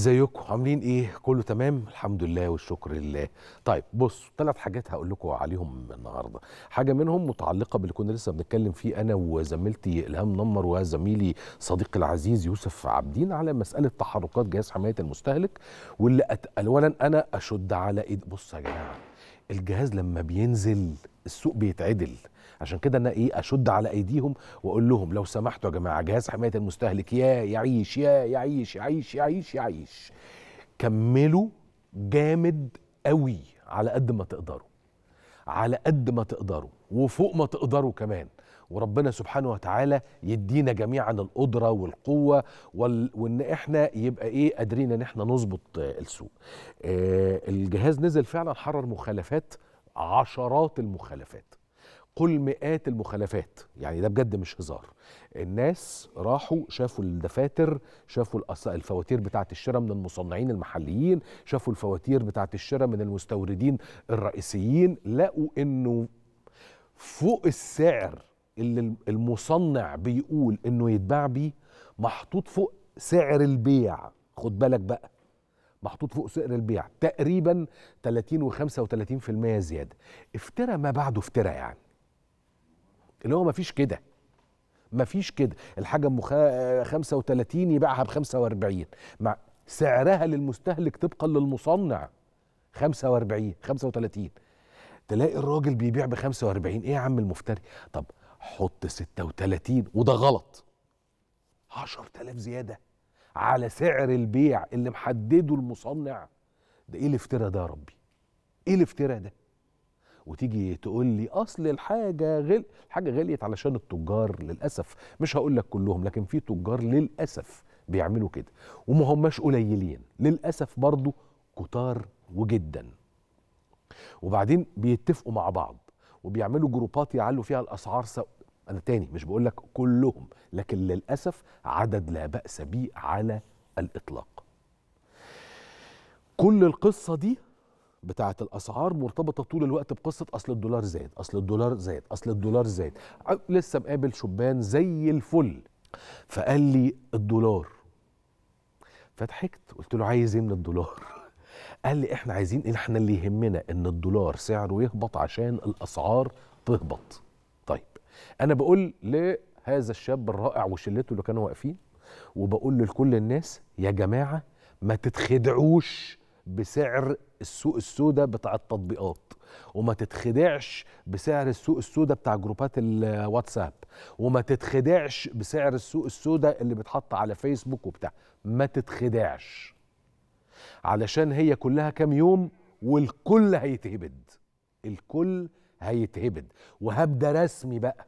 ازيكم عاملين ايه كله تمام الحمد لله والشكر لله طيب بص ثلاث حاجات هقول لكم عليهم النهارده حاجه منهم متعلقه باللي كنا لسه بنتكلم فيه انا وزميلتي الهام نمر وزميلي صديقي العزيز يوسف عابدين على مساله تحركات جهاز حمايه المستهلك واللي أت... اولا انا اشد على ايد بص يا جماعه الجهاز لما بينزل السوق بيتعدل عشان كده انا ايه اشد على ايديهم واقول لهم لو سمحتوا يا جماعه جهاز حمايه المستهلك يا يعيش يا يعيش يعيش يعيش يعيش كملوا جامد قوي على قد ما تقدروا على قد ما تقدروا وفوق ما تقدروا كمان وربنا سبحانه وتعالى يدينا جميعا القدره والقوه وال... وان احنا يبقى ايه قادرين ان احنا نظبط آه، السوق. آه الجهاز نزل فعلا حرر مخالفات عشرات المخالفات. قل مئات المخالفات يعني ده بجد مش هزار الناس راحوا شافوا الدفاتر شافوا الأص- الفواتير بتاعه الشراء من المصنعين المحليين شافوا الفواتير بتاعه الشراء من المستوردين الرئيسيين لقوا انه فوق السعر اللي المصنع بيقول انه يتباع بيه محطوط فوق سعر البيع خد بالك بقى محطوط فوق سعر البيع تقريبا 30 و35% زياده افترى ما بعده افترى يعني اللي هو مفيش كده مفيش كده الحاجه ام 35 يبيعها ب 45 مع سعرها للمستهلك طبقا للمصنع 45 35 تلاقي الراجل بيبيع ب 45 ايه يا عم المفتري طب حط 36 وده غلط 10000 زياده على سعر البيع اللي محدده المصنع ده ايه الافتراء ده يا ربي ايه الافتراء ده وتيجي تقول لي اصل الحاجه غل الحاجه غليت علشان التجار للاسف مش هقول لك كلهم لكن في تجار للاسف بيعملوا كده وما هماش قليلين للاسف برضو كتار وجدا وبعدين بيتفقوا مع بعض وبيعملوا جروبات يعلوا فيها الاسعار سو... انا تاني مش بقول لك كلهم لكن للاسف عدد لا باس به على الاطلاق كل القصه دي بتاعت الاسعار مرتبطه طول الوقت بقصه اصل الدولار زاد اصل الدولار زاد اصل الدولار زاد ع- لسه مقابل شبان زي الفل فقال لي الدولار فضحكت قلت له عايز ايه من الدولار قال لي احنا عايزين احنا اللي يهمنا ان الدولار سعره يهبط عشان الاسعار تهبط طيب انا بقول لهذا الشاب الرائع وشلته اللي كانوا واقفين وبقول لكل الناس يا جماعه ما تتخدعوش بسعر السوق السوداء بتاع التطبيقات وما تتخدعش بسعر السوق السوداء بتاع جروبات الواتساب وما تتخدعش بسعر السوق السوداء اللي بيتحط على فيسبوك وبتاع ما تتخدعش علشان هي كلها كام يوم والكل هيتهبد الكل هيتهبد وهبدا رسمي بقى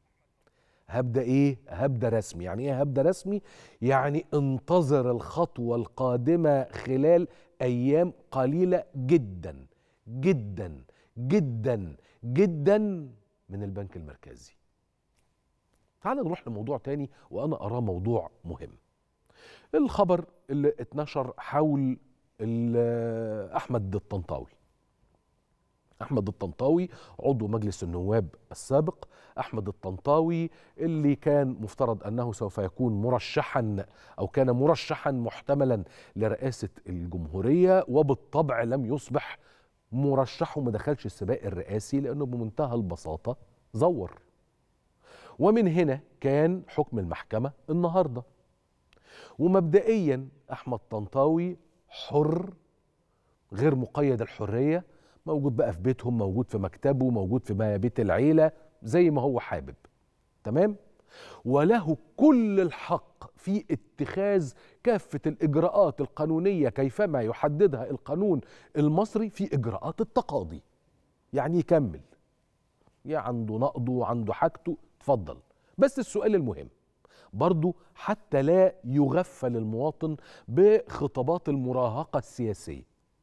هبدا ايه هبدا رسمي يعني ايه هبدا رسمي يعني انتظر الخطوه القادمه خلال ايام قليله جدا جدا جدا جدا من البنك المركزي تعال نروح لموضوع تاني وانا اراه موضوع مهم الخبر اللي اتنشر حول ال- احمد الطنطاوي احمد الطنطاوي عضو مجلس النواب السابق احمد الطنطاوي اللي كان مفترض انه سوف يكون مرشحا او كان مرشحا محتملا لرئاسه الجمهوريه وبالطبع لم يصبح مرشح وما دخلش السباق الرئاسي لانه بمنتهى البساطه زور ومن هنا كان حكم المحكمه النهارده ومبدئيا احمد طنطاوي حر غير مقيد الحريه موجود بقى في بيتهم موجود في مكتبه موجود في بقى بيت العيله زي ما هو حابب تمام وله كل الحق في اتخاذ كافه الاجراءات القانونيه كيفما يحددها القانون المصري في اجراءات التقاضي يعني يكمل يا عنده نقضه وعنده حاجته اتفضل بس السؤال المهم برضو حتى لا يغفل المواطن بخطابات المراهقة السياسية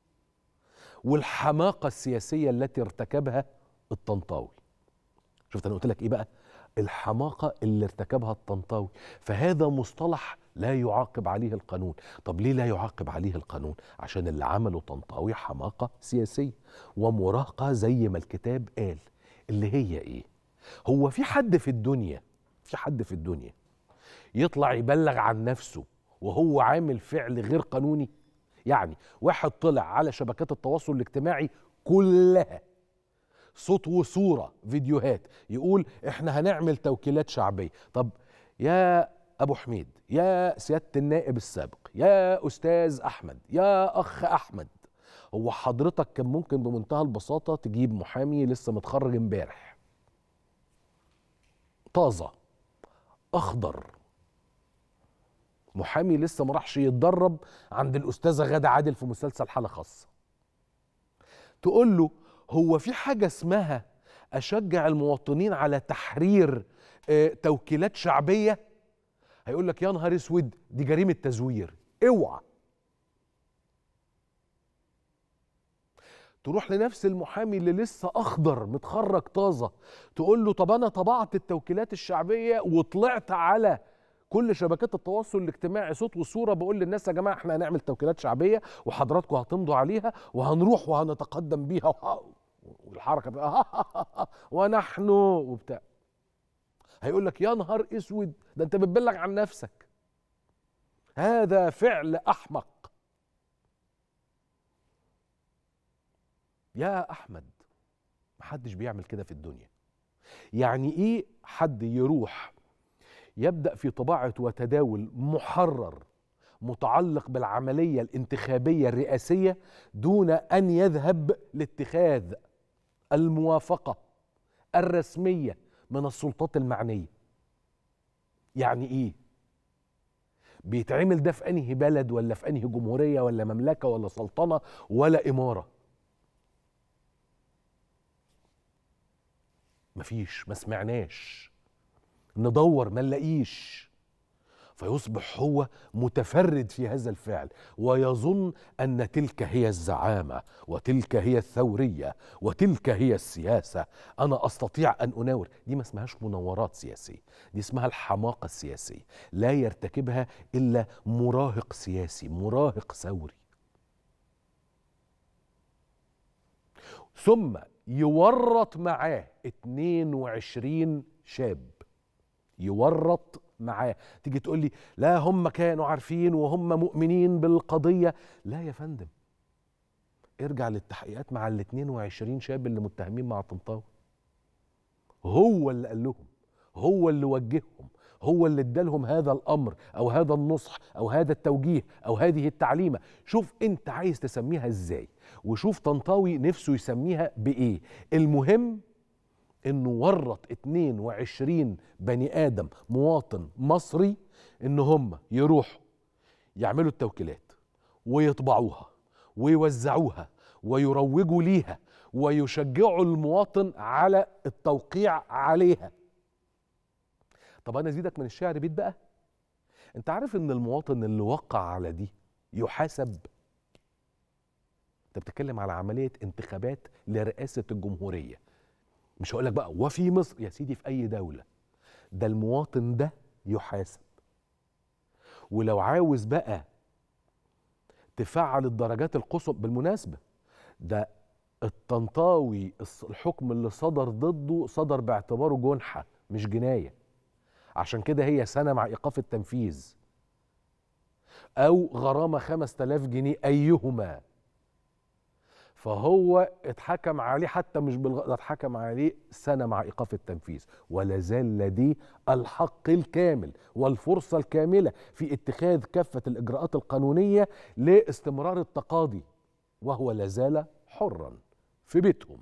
والحماقة السياسية التي ارتكبها الطنطاوي شفت أنا قلت لك إيه بقى الحماقة اللي ارتكبها الطنطاوي فهذا مصطلح لا يعاقب عليه القانون طب ليه لا يعاقب عليه القانون عشان اللي عمله طنطاوي حماقة سياسية ومراهقة زي ما الكتاب قال اللي هي ايه هو في حد في الدنيا في حد في الدنيا يطلع يبلغ عن نفسه وهو عامل فعل غير قانوني يعني واحد طلع على شبكات التواصل الاجتماعي كلها صوت وصورة فيديوهات يقول احنا هنعمل توكيلات شعبية طب يا أبو حميد يا سيادة النائب السابق يا أستاذ أحمد يا أخ أحمد هو حضرتك كان ممكن بمنتهى البساطة تجيب محامي لسه متخرج امبارح طازة أخضر محامي لسه ما راحش يتدرب عند الأستاذة غادة عادل في مسلسل حالة خاصة تقول له هو في حاجة اسمها أشجع المواطنين على تحرير آه، توكيلات شعبية هيقول لك يا نهار اسود دي جريمة تزوير اوعى تروح لنفس المحامي اللي لسه اخضر متخرج طازه تقول له طب انا طبعت التوكيلات الشعبيه وطلعت على كل شبكات التواصل الاجتماعي صوت وصوره بقول للناس يا جماعه احنا هنعمل توكيلات شعبيه وحضراتكم هتمضوا عليها وهنروح وهنتقدم بيها وه- والحركه بقى ونحن وبتاع هيقول لك يا نهار اسود ده انت بتبلغ عن نفسك هذا فعل احمق يا احمد محدش بيعمل كده في الدنيا يعني ايه حد يروح يبدا في طباعه وتداول محرر متعلق بالعمليه الانتخابيه الرئاسيه دون ان يذهب لاتخاذ الموافقه الرسميه من السلطات المعنيه يعني ايه بيتعمل ده في انهي بلد ولا في انهي جمهوريه ولا مملكه ولا سلطنه ولا اماره مفيش ما سمعناش ندور ما نلاقيش فيصبح هو متفرد في هذا الفعل ويظن ان تلك هي الزعامه وتلك هي الثوريه وتلك هي السياسه انا استطيع ان اناور دي ما اسمهاش مناورات سياسيه دي اسمها الحماقه السياسيه لا يرتكبها الا مراهق سياسي مراهق ثوري ثم يورط معاه 22 شاب يورط معاه تيجي تقول لي لا هم كانوا عارفين وهم مؤمنين بالقضية لا يا فندم ارجع للتحقيقات مع ال 22 شاب اللي متهمين مع طنطاوي هو اللي قال لهم هو اللي وجههم هو اللي ادالهم هذا الامر او هذا النصح او هذا التوجيه او هذه التعليمه شوف انت عايز تسميها ازاي وشوف طنطاوي نفسه يسميها بايه المهم انه ورط 22 بني ادم مواطن مصري ان هم يروحوا يعملوا التوكيلات ويطبعوها ويوزعوها ويروجوا ليها ويشجعوا المواطن على التوقيع عليها طب انا ازيدك من الشعر بيت بقى انت عارف ان المواطن اللي وقع على دي يحاسب انت بتتكلم على عمليه انتخابات لرئاسه الجمهوريه مش هقول لك بقى وفي مصر يا سيدي في اي دوله ده المواطن ده يحاسب ولو عاوز بقى تفعل الدرجات القصوى بالمناسبه ده الطنطاوي الص- الحكم اللي صدر ضده صدر باعتباره جنحه مش جنايه عشان كده هي سنه مع ايقاف التنفيذ او غرامه 5000 جنيه ايهما فهو اتحكم عليه حتى مش بالغ... ده اتحكم عليه سنه مع ايقاف التنفيذ ولا زال لديه الحق الكامل والفرصه الكامله في اتخاذ كافه الاجراءات القانونيه لاستمرار التقاضي وهو لا زال حرا في بيتهم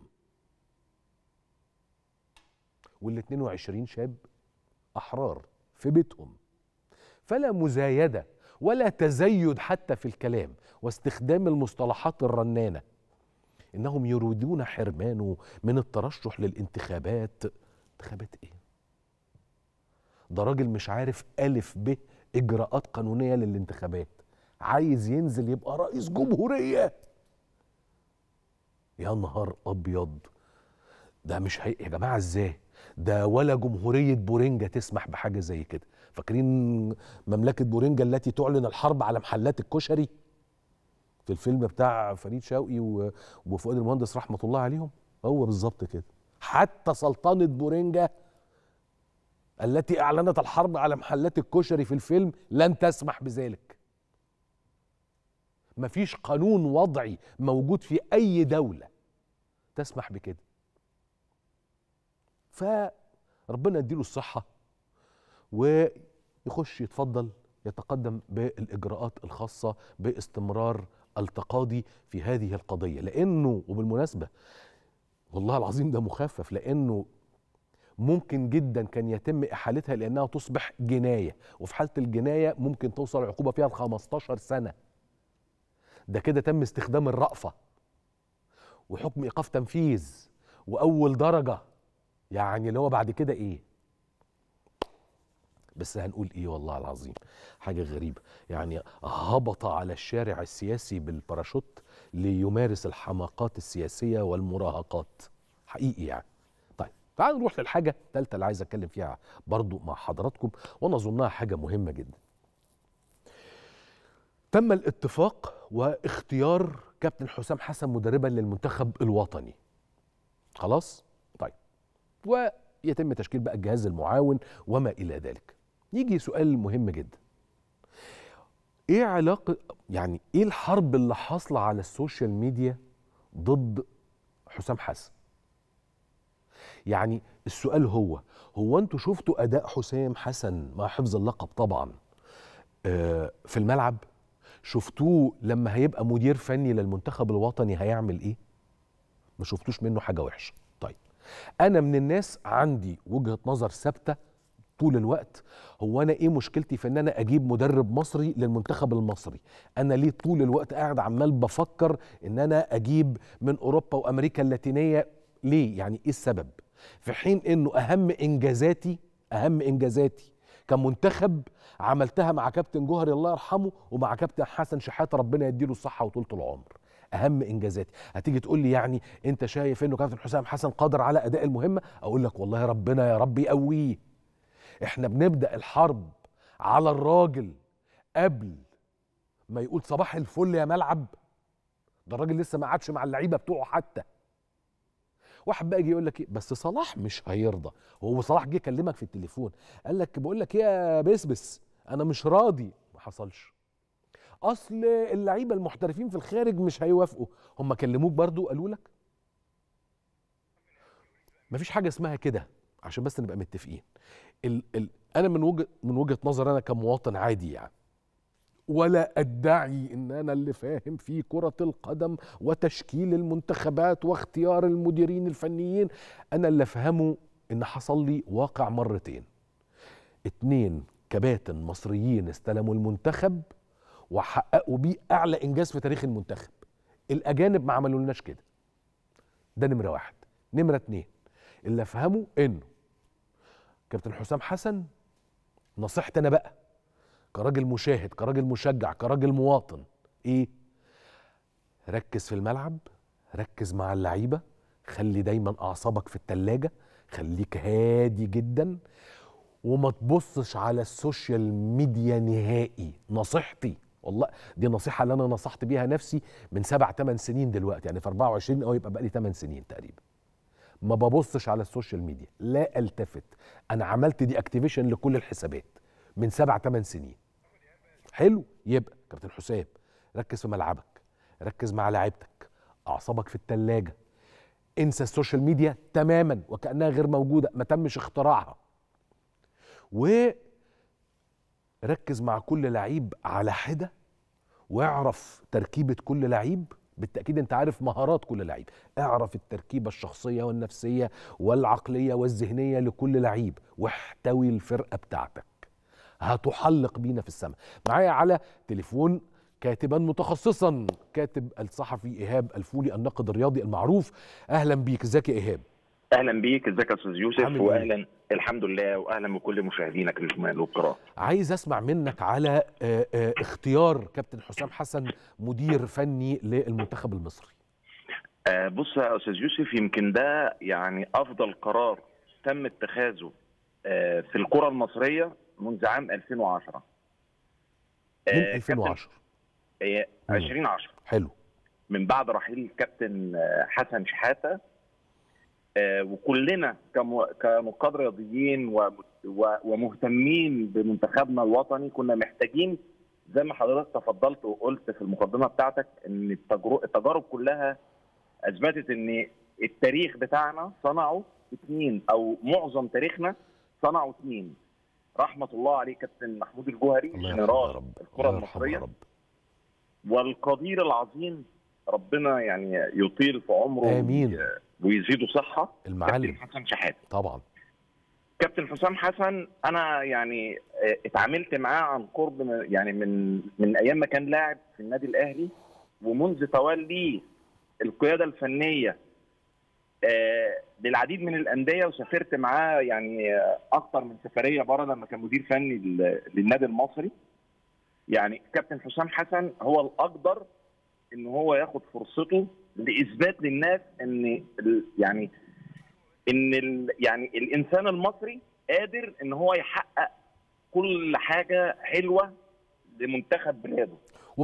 وال 22 شاب احرار في بيتهم فلا مزايده ولا تزيد حتى في الكلام واستخدام المصطلحات الرنانه انهم يريدون حرمانه من الترشح للانتخابات انتخابات ايه ده راجل مش عارف الف ب اجراءات قانونيه للانتخابات عايز ينزل يبقى رئيس جمهوريه يا نهار ابيض ده مش هي... يا جماعه ازاي ده ولا جمهوريه بورينجا تسمح بحاجه زي كده فاكرين مملكه بورينجا التي تعلن الحرب على محلات الكشري في الفيلم بتاع فريد شوقي و- وفؤاد المهندس رحمه الله عليهم هو بالظبط كده حتى سلطنه بورينجا التي اعلنت الحرب على محلات الكشري في الفيلم لن تسمح بذلك مفيش قانون وضعي موجود في اي دوله تسمح بكده فربنا يديله الصحه ويخش يتفضل يتقدم بالاجراءات الخاصه باستمرار التقاضي في هذه القضيه لانه وبالمناسبه والله العظيم ده مخفف لانه ممكن جدا كان يتم احالتها لانها تصبح جنايه وفي حاله الجنايه ممكن توصل العقوبه فيها ل 15 سنه ده كده تم استخدام الرأفه وحكم ايقاف تنفيذ واول درجه يعني اللي هو بعد كده ايه بس هنقول ايه والله العظيم حاجه غريبه يعني هبط على الشارع السياسي بالباراشوت ليمارس الحماقات السياسيه والمراهقات حقيقي يعني طيب تعالوا نروح للحاجه الثالثه اللي عايز اتكلم فيها برضو مع حضراتكم وانا اظنها حاجه مهمه جدا تم الاتفاق واختيار كابتن حسام حسن مدربا للمنتخب الوطني خلاص طيب ويتم تشكيل بقى الجهاز المعاون وما الى ذلك يجي سؤال مهم جدا ايه علاقه يعني ايه الحرب اللي حاصله على السوشيال ميديا ضد حسام حسن يعني السؤال هو هو انتوا شفتوا اداء حسام حسن مع حفظ اللقب طبعا آه في الملعب شفتوه لما هيبقى مدير فني للمنتخب الوطني هيعمل ايه ما شفتوش منه حاجه وحشه طيب انا من الناس عندي وجهه نظر ثابته طول الوقت هو انا ايه مشكلتي في ان انا اجيب مدرب مصري للمنتخب المصري انا ليه طول الوقت قاعد عمال بفكر ان انا اجيب من اوروبا وامريكا اللاتينيه ليه يعني ايه السبب في حين انه اهم انجازاتي اهم انجازاتي كمنتخب عملتها مع كابتن جوهري الله يرحمه ومع كابتن حسن شحاته ربنا يديله الصحه وطولة العمر اهم انجازاتي هتيجي تقول لي يعني انت شايف انه كابتن حسام حسن قادر على اداء المهمه اقول لك والله ربنا يا رب يقويه احنا بنبدا الحرب على الراجل قبل ما يقول صباح الفل يا ملعب ده الراجل لسه ما قعدش مع اللعيبه بتوعه حتى واحد بقى يجي يقول لك ايه بس صلاح مش هيرضى هو صلاح جه كلمك في التليفون قال لك بقول لك ايه يا بسبس انا مش راضي ما حصلش اصل اللعيبه المحترفين في الخارج مش هيوافقوا هم كلموك برضو قالوا لك مفيش حاجه اسمها كده عشان بس نبقى متفقين ال ال انا من وجهه من وجهه نظر انا كمواطن عادي يعني ولا ادعي ان انا اللي فاهم في كره القدم وتشكيل المنتخبات واختيار المديرين الفنيين انا اللي افهمه ان حصل لي واقع مرتين اتنين كباتن مصريين استلموا المنتخب وحققوا بيه اعلى انجاز في تاريخ المنتخب الاجانب ما عملولناش كده ده نمره واحد نمره اتنين اللي افهمه انه كابتن حسام حسن نصيحتي انا بقى كراجل مشاهد كراجل مشجع كراجل مواطن ايه ركز في الملعب ركز مع اللعيبه خلي دايما اعصابك في التلاجة خليك هادي جدا وما تبصش على السوشيال ميديا نهائي نصيحتي والله دي نصيحة اللي أنا نصحت بيها نفسي من سبع ثمان سنين دلوقتي يعني في 24 أو يبقى بقى لي 8 سنين تقريبا ما ببصش على السوشيال ميديا لا التفت انا عملت دي اكتيفيشن لكل الحسابات من سبع ثمان سنين حلو يبقى كابتن حسام ركز في ملعبك ركز مع لعيبتك اعصابك في التلاجة انسى السوشيال ميديا تماما وكانها غير موجوده ما تمش اختراعها وركز مع كل لعيب على حده واعرف تركيبه كل لعيب بالتاكيد انت عارف مهارات كل لعيب اعرف التركيبه الشخصيه والنفسيه والعقليه والذهنيه لكل لعيب واحتوي الفرقه بتاعتك هتحلق بينا في السماء معايا على تليفون كاتبا متخصصا كاتب الصحفي ايهاب الفولي الناقد الرياضي المعروف اهلا بيك ازيك يا ايهاب اهلا بيك ازيك يا استاذ يوسف واهلا الحمد لله واهلا بكل مشاهدينك الكرام عايز اسمع منك على اه اه اختيار كابتن حسام حسن مدير فني للمنتخب المصري آه بص يا استاذ يوسف يمكن ده يعني افضل قرار تم اتخاذه آه في الكره المصريه منذ عام 2010 من 2010 آه 2010 حلو من بعد رحيل الكابتن حسن شحاته آه وكلنا كنقاد رياضيين ومهتمين بمنتخبنا الوطني كنا محتاجين زي ما حضرتك تفضلت وقلت في المقدمه بتاعتك ان التجرو- التجارب كلها اثبتت ان التاريخ بتاعنا صنعه اثنين او معظم تاريخنا صنعه اثنين رحمه الله عليه كابتن محمود الجوهري الله يرحمه يا جنرال رب الكره الله يرحمه يا المصريه رب والقدير العظيم ربنا يعني يطيل في عمره آمين. وي- ويزيده صحه كابتن المعلم حسن شحاته طبعا كابتن حسام حسن انا يعني آه، اتعاملت معاه عن قرب من- يعني من من ايام ما كان لاعب في النادي الاهلي ومنذ توليه القياده الفنيه آه، للعديد من الانديه وسافرت معاه يعني آه، اكتر من سفريه بره لما كان مدير فني لل- للنادي المصري يعني كابتن حسام حسن هو الاقدر ان هو ياخد فرصته لاثبات للناس ان ال- يعني ان ال يعني الانسان المصري قادر ان هو يحقق كل حاجه حلوه لمنتخب بلاده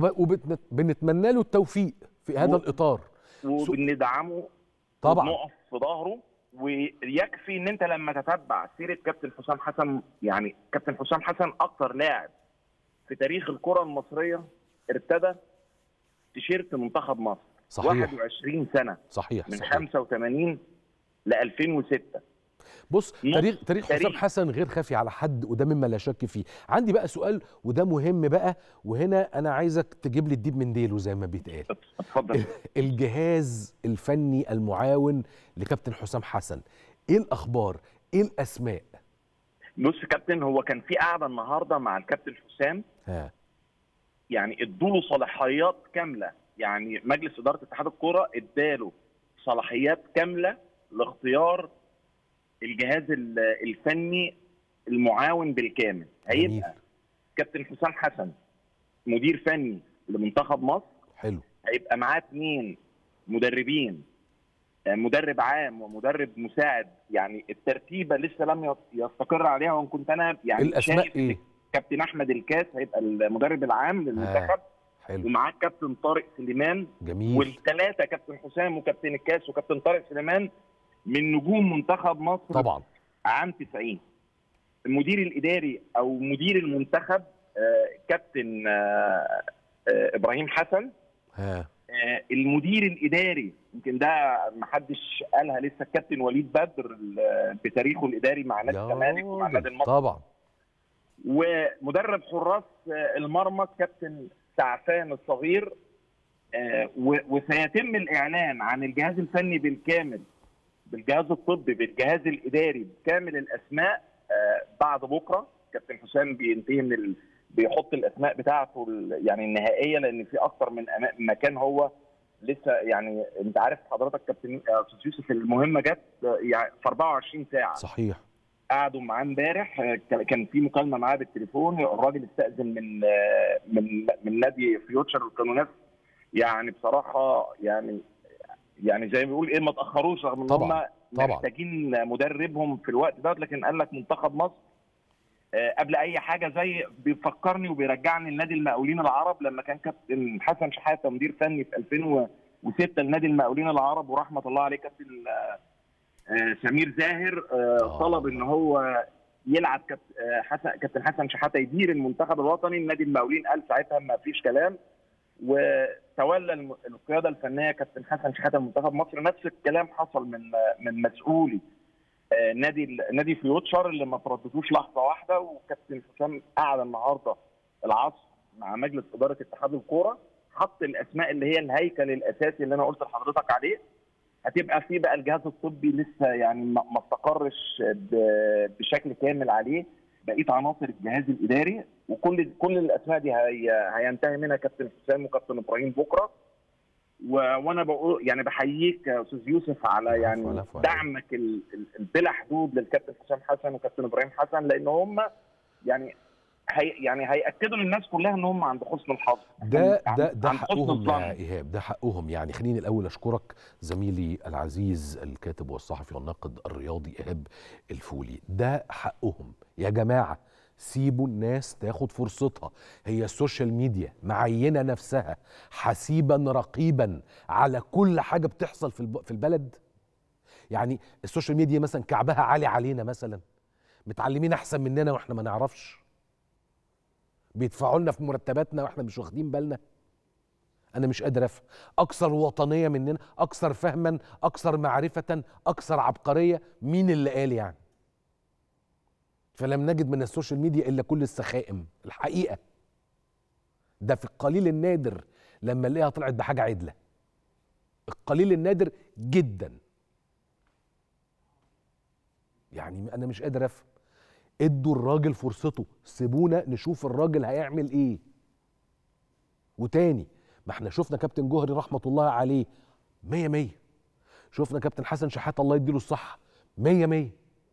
وبنتمنى له التوفيق في هذا و- الاطار وبندعمه طبعا ونقف في ظهره ويكفي ان انت لما تتبع سيره كابتن حسام حسن يعني كابتن حسام حسن اكتر لاعب في تاريخ الكره المصريه ارتدى تيشيرت منتخب مصر صحيح 21 سنه صحيح من صحيح 85 ل 2006 بص نص تاريخ تاريخ حسام تاريخ. حسن غير خافي على حد وده مما لا شك فيه عندي بقى سؤال وده مهم بقى وهنا انا عايزك تجيب لي الديب من ديله زي ما بيتقال اتفضل الجهاز الفني المعاون لكابتن حسام حسن ايه الاخبار ايه الاسماء بص كابتن هو كان في قعده النهارده مع الكابتن حسام ها يعني ادوا صلاحيات كامله يعني مجلس اداره اتحاد الكوره اداله صلاحيات كامله لاختيار الجهاز ال- الفني المعاون بالكامل جميل هيبقى كابتن حسام حسن مدير فني لمنتخب مصر حلو هيبقى معاه اثنين مدربين آه، مدرب عام ومدرب مساعد يعني الترتيبه لسه لم يت- يستقر عليها وان كنت انا يعني الاسماء شايف ايه كابتن احمد الكاس هيبقى المدرب العام للمنتخب حلو ومعاه كابتن طارق سليمان جميل والثلاثه كابتن حسام وكابتن الكاس وكابتن طارق سليمان من نجوم منتخب مصر طبعا عام 90 المدير الاداري او مدير المنتخب آه، كابتن آه، آه، ابراهيم حسن ها آه، المدير الاداري يمكن ده ما حدش قالها لسه الكابتن وليد بدر ال- بتاريخه الاداري مع نادي يا الزمالك ومع النادي راجل، المصري طبعا ومدرب حراس آه، المرمى كابتن سعفان الصغير آه، و- وسيتم الاعلان عن الجهاز الفني بالكامل بالجهاز الطبي بالجهاز الاداري بكامل الاسماء آه، بعد بكره كابتن حسام بينتهي من ال... بيحط الاسماء بتاعته ال- يعني النهائيه لان في اكتر من أما- مكان هو لسه يعني انت عارف حضرتك كابتن آه، استاذ يوسف المهمه جت آه، يعني في 24 ساعه صحيح قعدوا معاه امبارح آه، كان- كان في مكالمه معاه بالتليفون الراجل استاذن من آه، من من نادي فيوتشر وكانوا ناس يعني بصراحه يعني يعني زي ما بيقول ايه ما تاخروش رغم ان طبعاً، هم طبعاً. محتاجين مدربهم في الوقت ده لكن قال لك منتخب مصر آه، قبل اي حاجه زي بيفكرني وبيرجعني لنادي المقاولين العرب لما كان كابتن حسن شحاته مدير فني في 2006 لنادي المقاولين العرب ورحمه الله عليه كابتن آه، آه، سمير زاهر آه، آه. طلب ان هو يلعب كابت- آه، حسن كابتن حسن شحاته يدير المنتخب الوطني النادي المقاولين قال ساعتها ما فيش كلام وتولى الم- القياده الفنيه كابتن حسن شحاته منتخب مصر نفس الكلام حصل من من مسؤولي آه، نادي ال- نادي فيوتشر اللي ما ترددوش لحظه واحده وكابتن حسام قعد النهارده العصر مع مجلس اداره اتحاد الكوره حط الاسماء اللي هي الهيكل الاساسي اللي انا قلت لحضرتك عليه هتبقى في بقى الجهاز الطبي لسه يعني ما ما استقرش ب- بشكل كامل عليه بقيه عناصر الجهاز الاداري وكل كل الاسماء دي هي هينتهي منها كابتن حسام وكابتن ابراهيم بكره و... وانا بقول يعني بحييك يا استاذ يوسف على العفو، يعني العفو عليك. دعمك ال... ال... ال- بلا حدود للكابتن حسام حسن وكابتن ابراهيم حسن لان هم يعني هي يعني هياكدوا للناس كلها ان هم عند حسن الحظ ده عند- ده ده عند حسن حقهم الظن. يا ايهاب ده حقهم يعني خليني الاول اشكرك زميلي العزيز الكاتب والصحفي والناقد الرياضي ايهاب الفولي ده حقهم يا جماعه سيبوا الناس تاخد فرصتها هي السوشيال ميديا معينه نفسها حسيبا رقيبا على كل حاجه بتحصل في الب- في البلد يعني السوشيال ميديا مثلا كعبها عالي علينا مثلا متعلمين احسن مننا واحنا ما نعرفش بيدفعوا لنا في مرتباتنا واحنا مش واخدين بالنا انا مش قادر افهم اكثر وطنيه مننا اكثر فهما اكثر معرفه اكثر عبقريه مين اللي قال يعني فلم نجد من السوشيال ميديا الا كل السخائم الحقيقه ده في القليل النادر لما نلاقيها طلعت بحاجه عدله القليل النادر جدا يعني انا مش قادر افهم ادوا الراجل فرصته سيبونا نشوف الراجل هيعمل ايه وتاني ما احنا شفنا كابتن جوهري رحمه الله عليه مية مية شفنا كابتن حسن شحاته الله يديله الصحه مية مية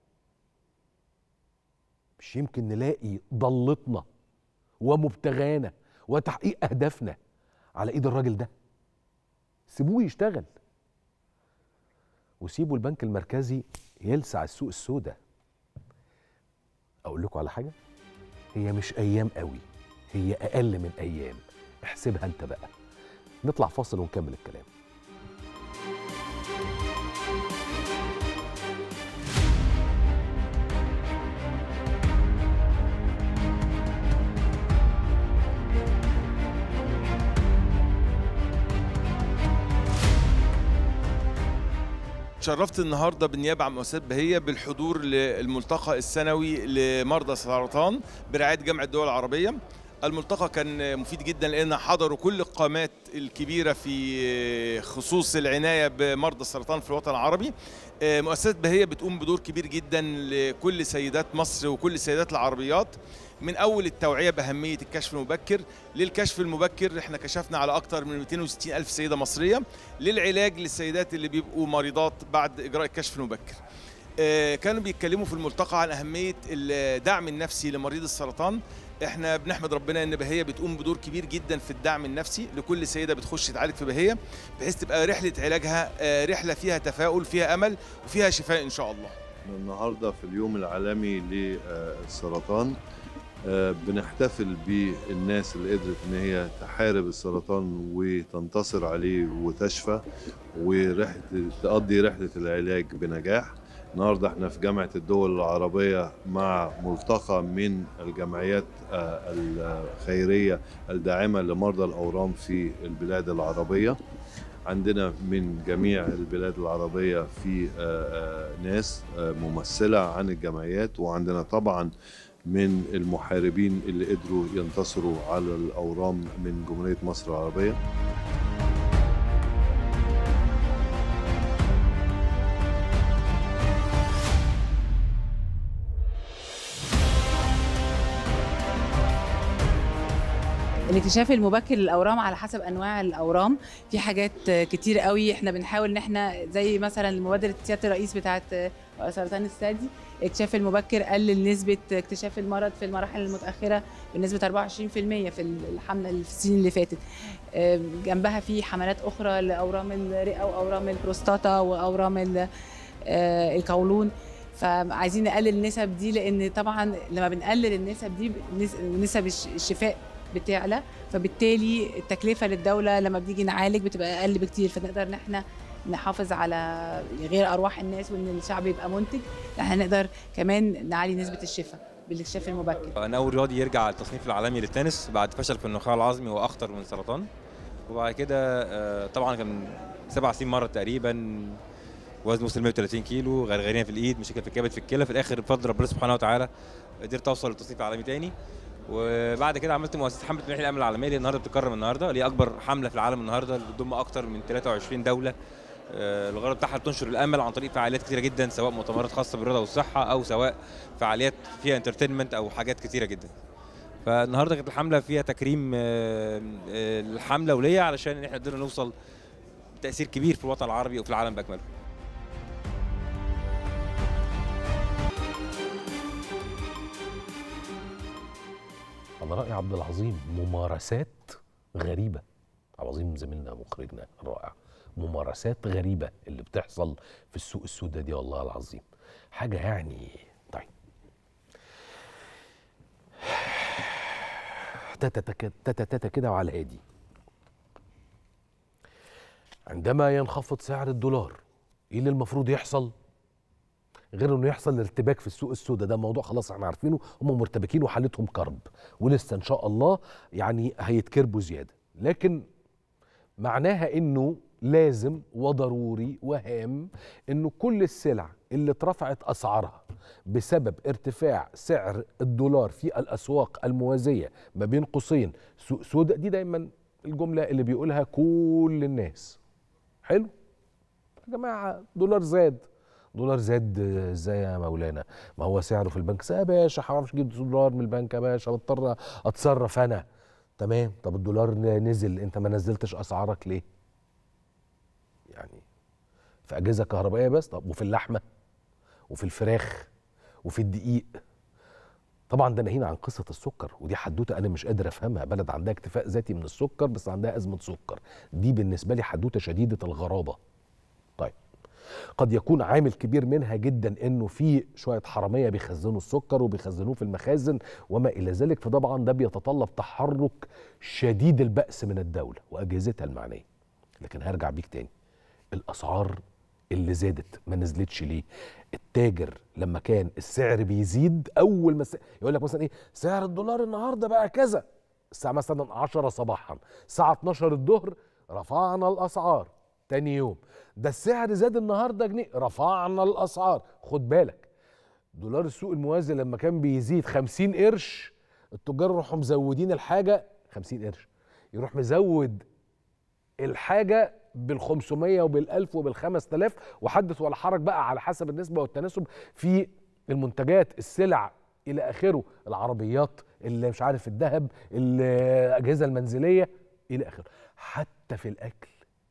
مش يمكن نلاقي ضلتنا ومبتغانا وتحقيق اهدافنا على ايد الراجل ده سيبوه يشتغل وسيبوا البنك المركزي يلسع السوق السوداء اقول لكم على حاجه هي مش ايام قوي هي اقل من ايام احسبها انت بقى نطلع فاصل ونكمل الكلام تشرفت النهارده بالنيابه عن مؤسسات بهيه بالحضور للملتقى السنوي لمرضى السرطان برعايه جامعه الدول العربيه الملتقى كان مفيد جدا لان حضروا كل القامات الكبيره في خصوص العنايه بمرضى السرطان في الوطن العربي مؤسسه بهيه بتقوم بدور كبير جدا لكل سيدات مصر وكل سيدات العربيات من اول التوعيه باهميه الكشف المبكر للكشف المبكر احنا كشفنا على اكثر من 260 الف سيده مصريه للعلاج للسيدات اللي بيبقوا مريضات بعد اجراء الكشف المبكر كانوا بيتكلموا في الملتقى عن اهميه الدعم النفسي لمريض السرطان احنا بنحمد ربنا ان بهيه بتقوم بدور كبير جدا في الدعم النفسي لكل سيده بتخش تعالج في بهيه بحيث تبقى رحله علاجها رحله فيها تفاؤل فيها امل وفيها شفاء ان شاء الله النهارده في اليوم العالمي للسرطان بنحتفل بالناس اللي قدرت ان هي تحارب السرطان وتنتصر عليه وتشفى ورحله تقضي رحله العلاج بنجاح النهارده احنا في جامعه الدول العربيه مع ملتقى من الجمعيات الخيريه الداعمه لمرضى الاورام في البلاد العربيه عندنا من جميع البلاد العربيه في ناس ممثله عن الجمعيات وعندنا طبعا من المحاربين اللي قدروا ينتصروا على الاورام من جمهوريه مصر العربيه الاكتشاف المبكر للاورام على حسب انواع الاورام في حاجات كتير قوي احنا بنحاول ان احنا زي مثلا مبادره سياده الرئيس بتاعه سرطان الثدي الاكتشاف المبكر قلل نسبه اكتشاف المرض في المراحل المتاخره بنسبه 24% في الحمله في السنين اللي فاتت جنبها في حملات اخرى لاورام الرئه واورام البروستاتا واورام القولون فعايزين نقلل النسب دي لان طبعا لما بنقلل النسب دي نسب الشفاء بتعلى فبالتالي التكلفه للدوله لما بنيجي نعالج بتبقى اقل بكتير فنقدر ان احنا نحافظ على غير ارواح الناس وان الشعب يبقى منتج احنا نقدر كمان نعلي نسبه الشفاء بالاكتشاف المبكر انا اول رياضي يرجع التصنيف العالمي للتنس بعد فشل في النخاع العظمي واخطر من سرطان وبعد كده طبعا كان سبع سنين مره تقريبا وزنه وصل 130 كيلو غرغرينه في الايد مشاكل في الكبد في الكلى في الاخر بفضل ربنا سبحانه وتعالى قدرت اوصل للتصنيف العالمي تاني وبعد كده عملت مؤسسه حمله منح الامل العالميه اللي النهارده بتتكرم النهارده اللي هي اكبر حمله في العالم النهارده اللي بتضم اكثر من 23 دوله الغرض بتاعها تنشر الامل عن طريق فعاليات كثيره جدا سواء مؤتمرات خاصه بالرياضه والصحه او سواء فعاليات فيها انترتينمنت او حاجات كثيره جدا فالنهارده كانت الحمله فيها تكريم الحمله وليا علشان احنا قدرنا نوصل تاثير كبير في الوطن العربي وفي العالم باكمله على رأي عبد العظيم ممارسات غريبة عبد العظيم زميلنا مخرجنا الرائع ممارسات غريبة اللي بتحصل في السوق السوداء دي والله العظيم حاجة يعني طيب تاتا تاتا تاتا كده وعلى الهادي عندما ينخفض سعر الدولار ايه اللي المفروض يحصل غير انه يحصل ارتباك في السوق السوداء ده موضوع خلاص احنا عارفينه هم مرتبكين وحالتهم كرب ولسه ان شاء الله يعني هيتكربوا زياده لكن معناها انه لازم وضروري وهام انه كل السلع اللي اترفعت اسعارها بسبب ارتفاع سعر الدولار في الاسواق الموازيه ما بين قوسين سوق سوداء دي دايما الجمله اللي بيقولها كل الناس حلو يا جماعه دولار زاد دولار زاد ازاي يا مولانا ما هو سعره في البنك يا باشا هعرفش اجيب دولار من البنك يا باشا بضطر اتصرف انا تمام طب الدولار نزل انت ما نزلتش اسعارك ليه يعني في اجهزه كهربائيه بس طب وفي اللحمه وفي الفراخ وفي الدقيق طبعا ده ناهينا عن قصه السكر ودي حدوته انا مش قادر افهمها بلد عندها اكتفاء ذاتي من السكر بس عندها ازمه سكر دي بالنسبه لي حدوته شديده الغرابه طيب قد يكون عامل كبير منها جدا انه في شويه حراميه بيخزنوا السكر وبيخزنوه في المخازن وما الى ذلك فطبعا ده بيتطلب تحرك شديد البأس من الدوله واجهزتها المعنيه لكن هرجع بيك تاني الاسعار اللي زادت ما نزلتش ليه التاجر لما كان السعر بيزيد اول ما الس- يقول لك مثلا ايه سعر الدولار النهارده بقى كذا الساعه مثلا 10 صباحا الساعه 12 الظهر رفعنا الاسعار تاني يوم ده السعر زاد النهارده جنيه رفعنا الاسعار خد بالك دولار السوق الموازي لما كان بيزيد 50 قرش التجار يروحوا مزودين الحاجه 50 قرش يروح مزود الحاجه بال 500 وبال 1000 وبال 5000 وحدث ولا حرج بقى على حسب النسبه والتناسب في المنتجات السلع الى اخره العربيات اللي مش عارف الذهب الاجهزه المنزليه الى اخره حتى في الاكل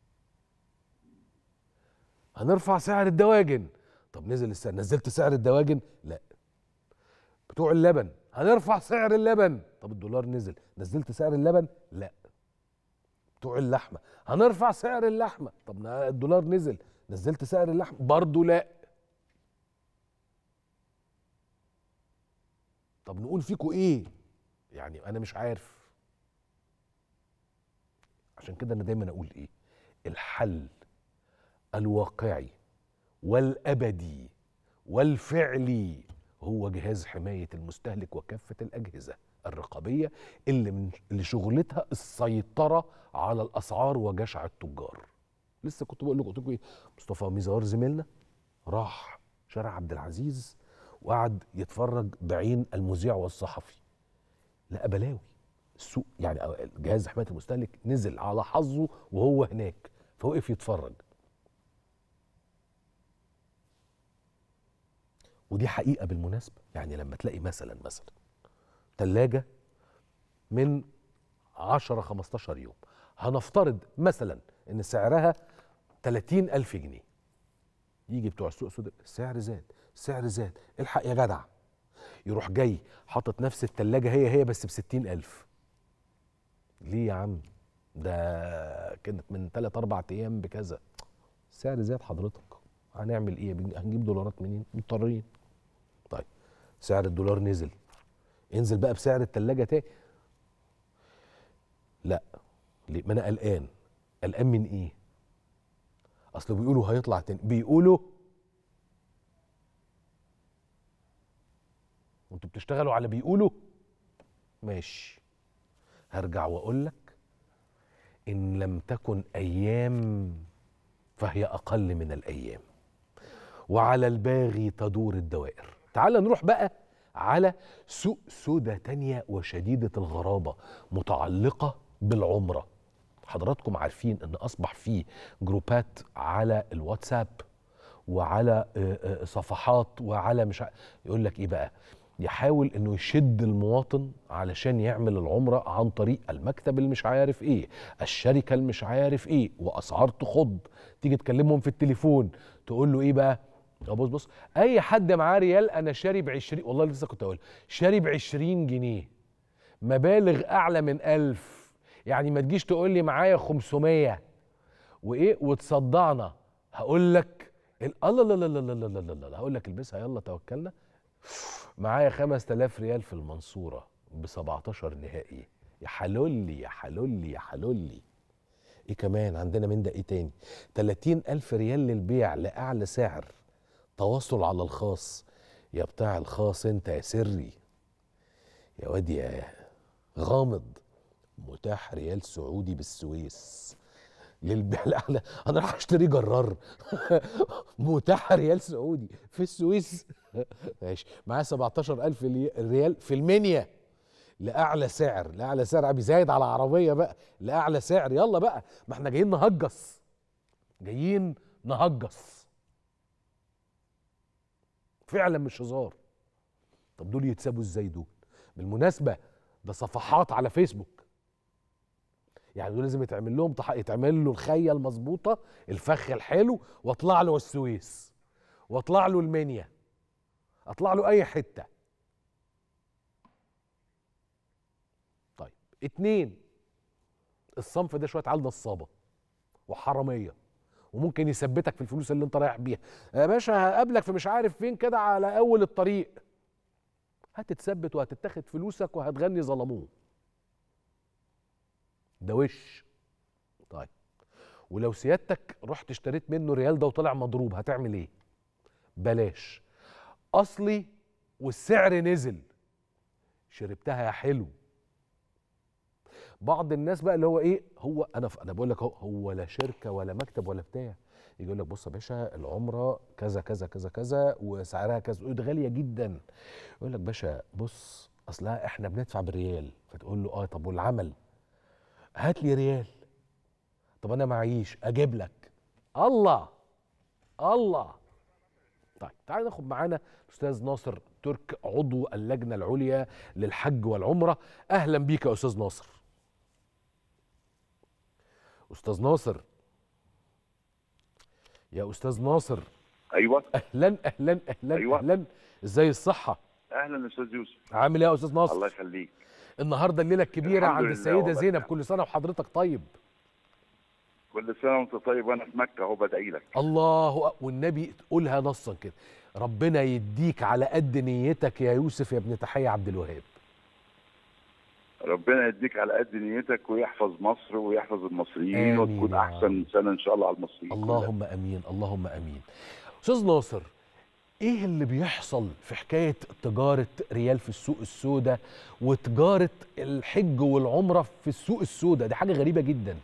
هنرفع سعر الدواجن طب نزل السعر نزلت سعر الدواجن لا بتوع اللبن هنرفع سعر اللبن طب الدولار نزل نزلت سعر اللبن لا بتوع اللحمه هنرفع سعر اللحمه طب نا- الدولار نزل نزلت سعر اللحمه برضه لا طب نقول فيكوا ايه يعني انا مش عارف عشان كده انا دايما اقول ايه الحل الواقعي والابدي والفعلي هو جهاز حمايه المستهلك وكافه الاجهزه الرقابيه اللي من اللي شغلتها السيطره على الاسعار وجشع التجار لسه كنت بقول لكم قلت لكم ايه مصطفى ميزار زميلنا راح شارع عبد العزيز وقعد يتفرج بعين المذيع والصحفي لقى بلاوي السوق يعني جهاز حمايه المستهلك نزل على حظه وهو هناك فوقف يتفرج ودي حقيقه بالمناسبه يعني لما تلاقي مثلا مثلا ثلاجه من 10 15 يوم هنفترض مثلا ان سعرها 30 ألف جنيه يجي بتوع السوق السوداء السعر زاد السعر زاد الحق يا جدع يروح جاي حاطط نفس التلاجة هي هي بس ب 60 ألف ليه يا عم ده كانت من 3 4 أيام بكذا السعر زاد حضرتك هنعمل ايه بن- هنجيب دولارات منين مضطرين طيب سعر الدولار نزل انزل بقى بسعر التلاجة تاني لا ليه ما انا قلقان قلقان من ايه اصل بيقولوا هيطلع تاني بيقولوا وانتوا بتشتغلوا على بيقولوا ماشي هرجع واقول لك ان لم تكن ايام فهي اقل من الايام وعلى الباغي تدور الدوائر تعال نروح بقى على سوق سودة تانية وشديدة الغرابة متعلقة بالعمرة حضراتكم عارفين ان اصبح في جروبات على الواتساب وعلى آه، آه، صفحات وعلى مش ع- يقول لك ايه بقى يحاول انه يشد المواطن علشان يعمل العمره عن طريق المكتب اللي مش عارف ايه الشركه اللي مش عارف ايه واسعار تخض تيجي تكلمهم في التليفون تقول له ايه بقى اه بص بص اي حد معاه ريال انا شاري ب 20 والله لسه كنت اقول شاري ب 20 جنيه مبالغ اعلى من 1000 يعني ما تجيش تقول لي معايا 500 وايه وتصدعنا هقول لك ال- الله لا لا لا لا لا لا لا لا هقول لك البسها يلا توكلنا معايا 5000 ريال في المنصوره ب 17 نهائي يا حلولي يا حلولي يا حلولي ايه كمان عندنا من ده ايه تاني 30000 ريال للبيع لاعلى سعر تواصل على الخاص يا بتاع الخاص انت يا سري يا واد يا غامض متاح ريال سعودي بالسويس للبيع الاعلى انا راح اشتري جرار متاح ريال سعودي في السويس ماشي معاه 17000 لي- ريال في المنيا لاعلى سعر لاعلى سعر عم زايد على عربيه بقى لاعلى سعر يلا بقى ما احنا جايين نهجص جايين نهجص فعلا مش هزار طب دول يتسابوا ازاي دول بالمناسبه ده صفحات على فيسبوك يعني دول لازم يتعمل لهم تح... يتعمل له الخيه المظبوطه الفخ الحلو واطلع له السويس واطلع له المنيا اطلع له اي حته طيب اتنين الصنف ده شويه عيال نصابه وحراميه وممكن يثبتك في الفلوس اللي انت رايح بيها يا باشا هقابلك في مش عارف فين كده على اول الطريق هتتثبت وهتتاخد فلوسك وهتغني ظلموه ده وش طيب ولو سيادتك رحت اشتريت منه ريال ده وطلع مضروب هتعمل ايه بلاش اصلي والسعر نزل شربتها يا حلو بعض الناس بقى اللي هو ايه هو انا انا بقول لك هو, هو لا شركه ولا مكتب ولا بتاع يجي يقول لك بص يا باشا العمره كذا كذا كذا كذا وسعرها كذا يقول ده غاليه جدا يقول لك باشا بص اصلها احنا بندفع بالريال فتقول له اه طب والعمل هات لي ريال طب انا معيش اجيب لك الله الله طيب تعالى ناخد معانا الاستاذ ناصر ترك عضو اللجنه العليا للحج والعمره اهلا بيك يا استاذ ناصر استاذ ناصر يا استاذ ناصر ايوه اهلا اهلا اهلا أيوة. اهلا ازاي الصحه اهلا استاذ يوسف عامل ايه يا استاذ ناصر الله يخليك النهارده الليله الكبيره الحمد عند لله السيده والله زينب نعم. كل سنه وحضرتك طيب كل سنه وانت طيب وانا في مكه اهو بدعي لك الله أ- والنبي تقولها نصا كده ربنا يديك على قد نيتك يا يوسف يا ابن تحية عبد الوهاب ربنا يديك على قد نيتك ويحفظ مصر ويحفظ المصريين آمين وتكون يا احسن سنه ان شاء الله على المصريين اللهم امين اللهم امين استاذ ناصر ايه اللي بيحصل في حكايه تجاره ريال في السوق السوداء وتجاره الحج والعمره في السوق السوداء دي حاجه غريبه جدا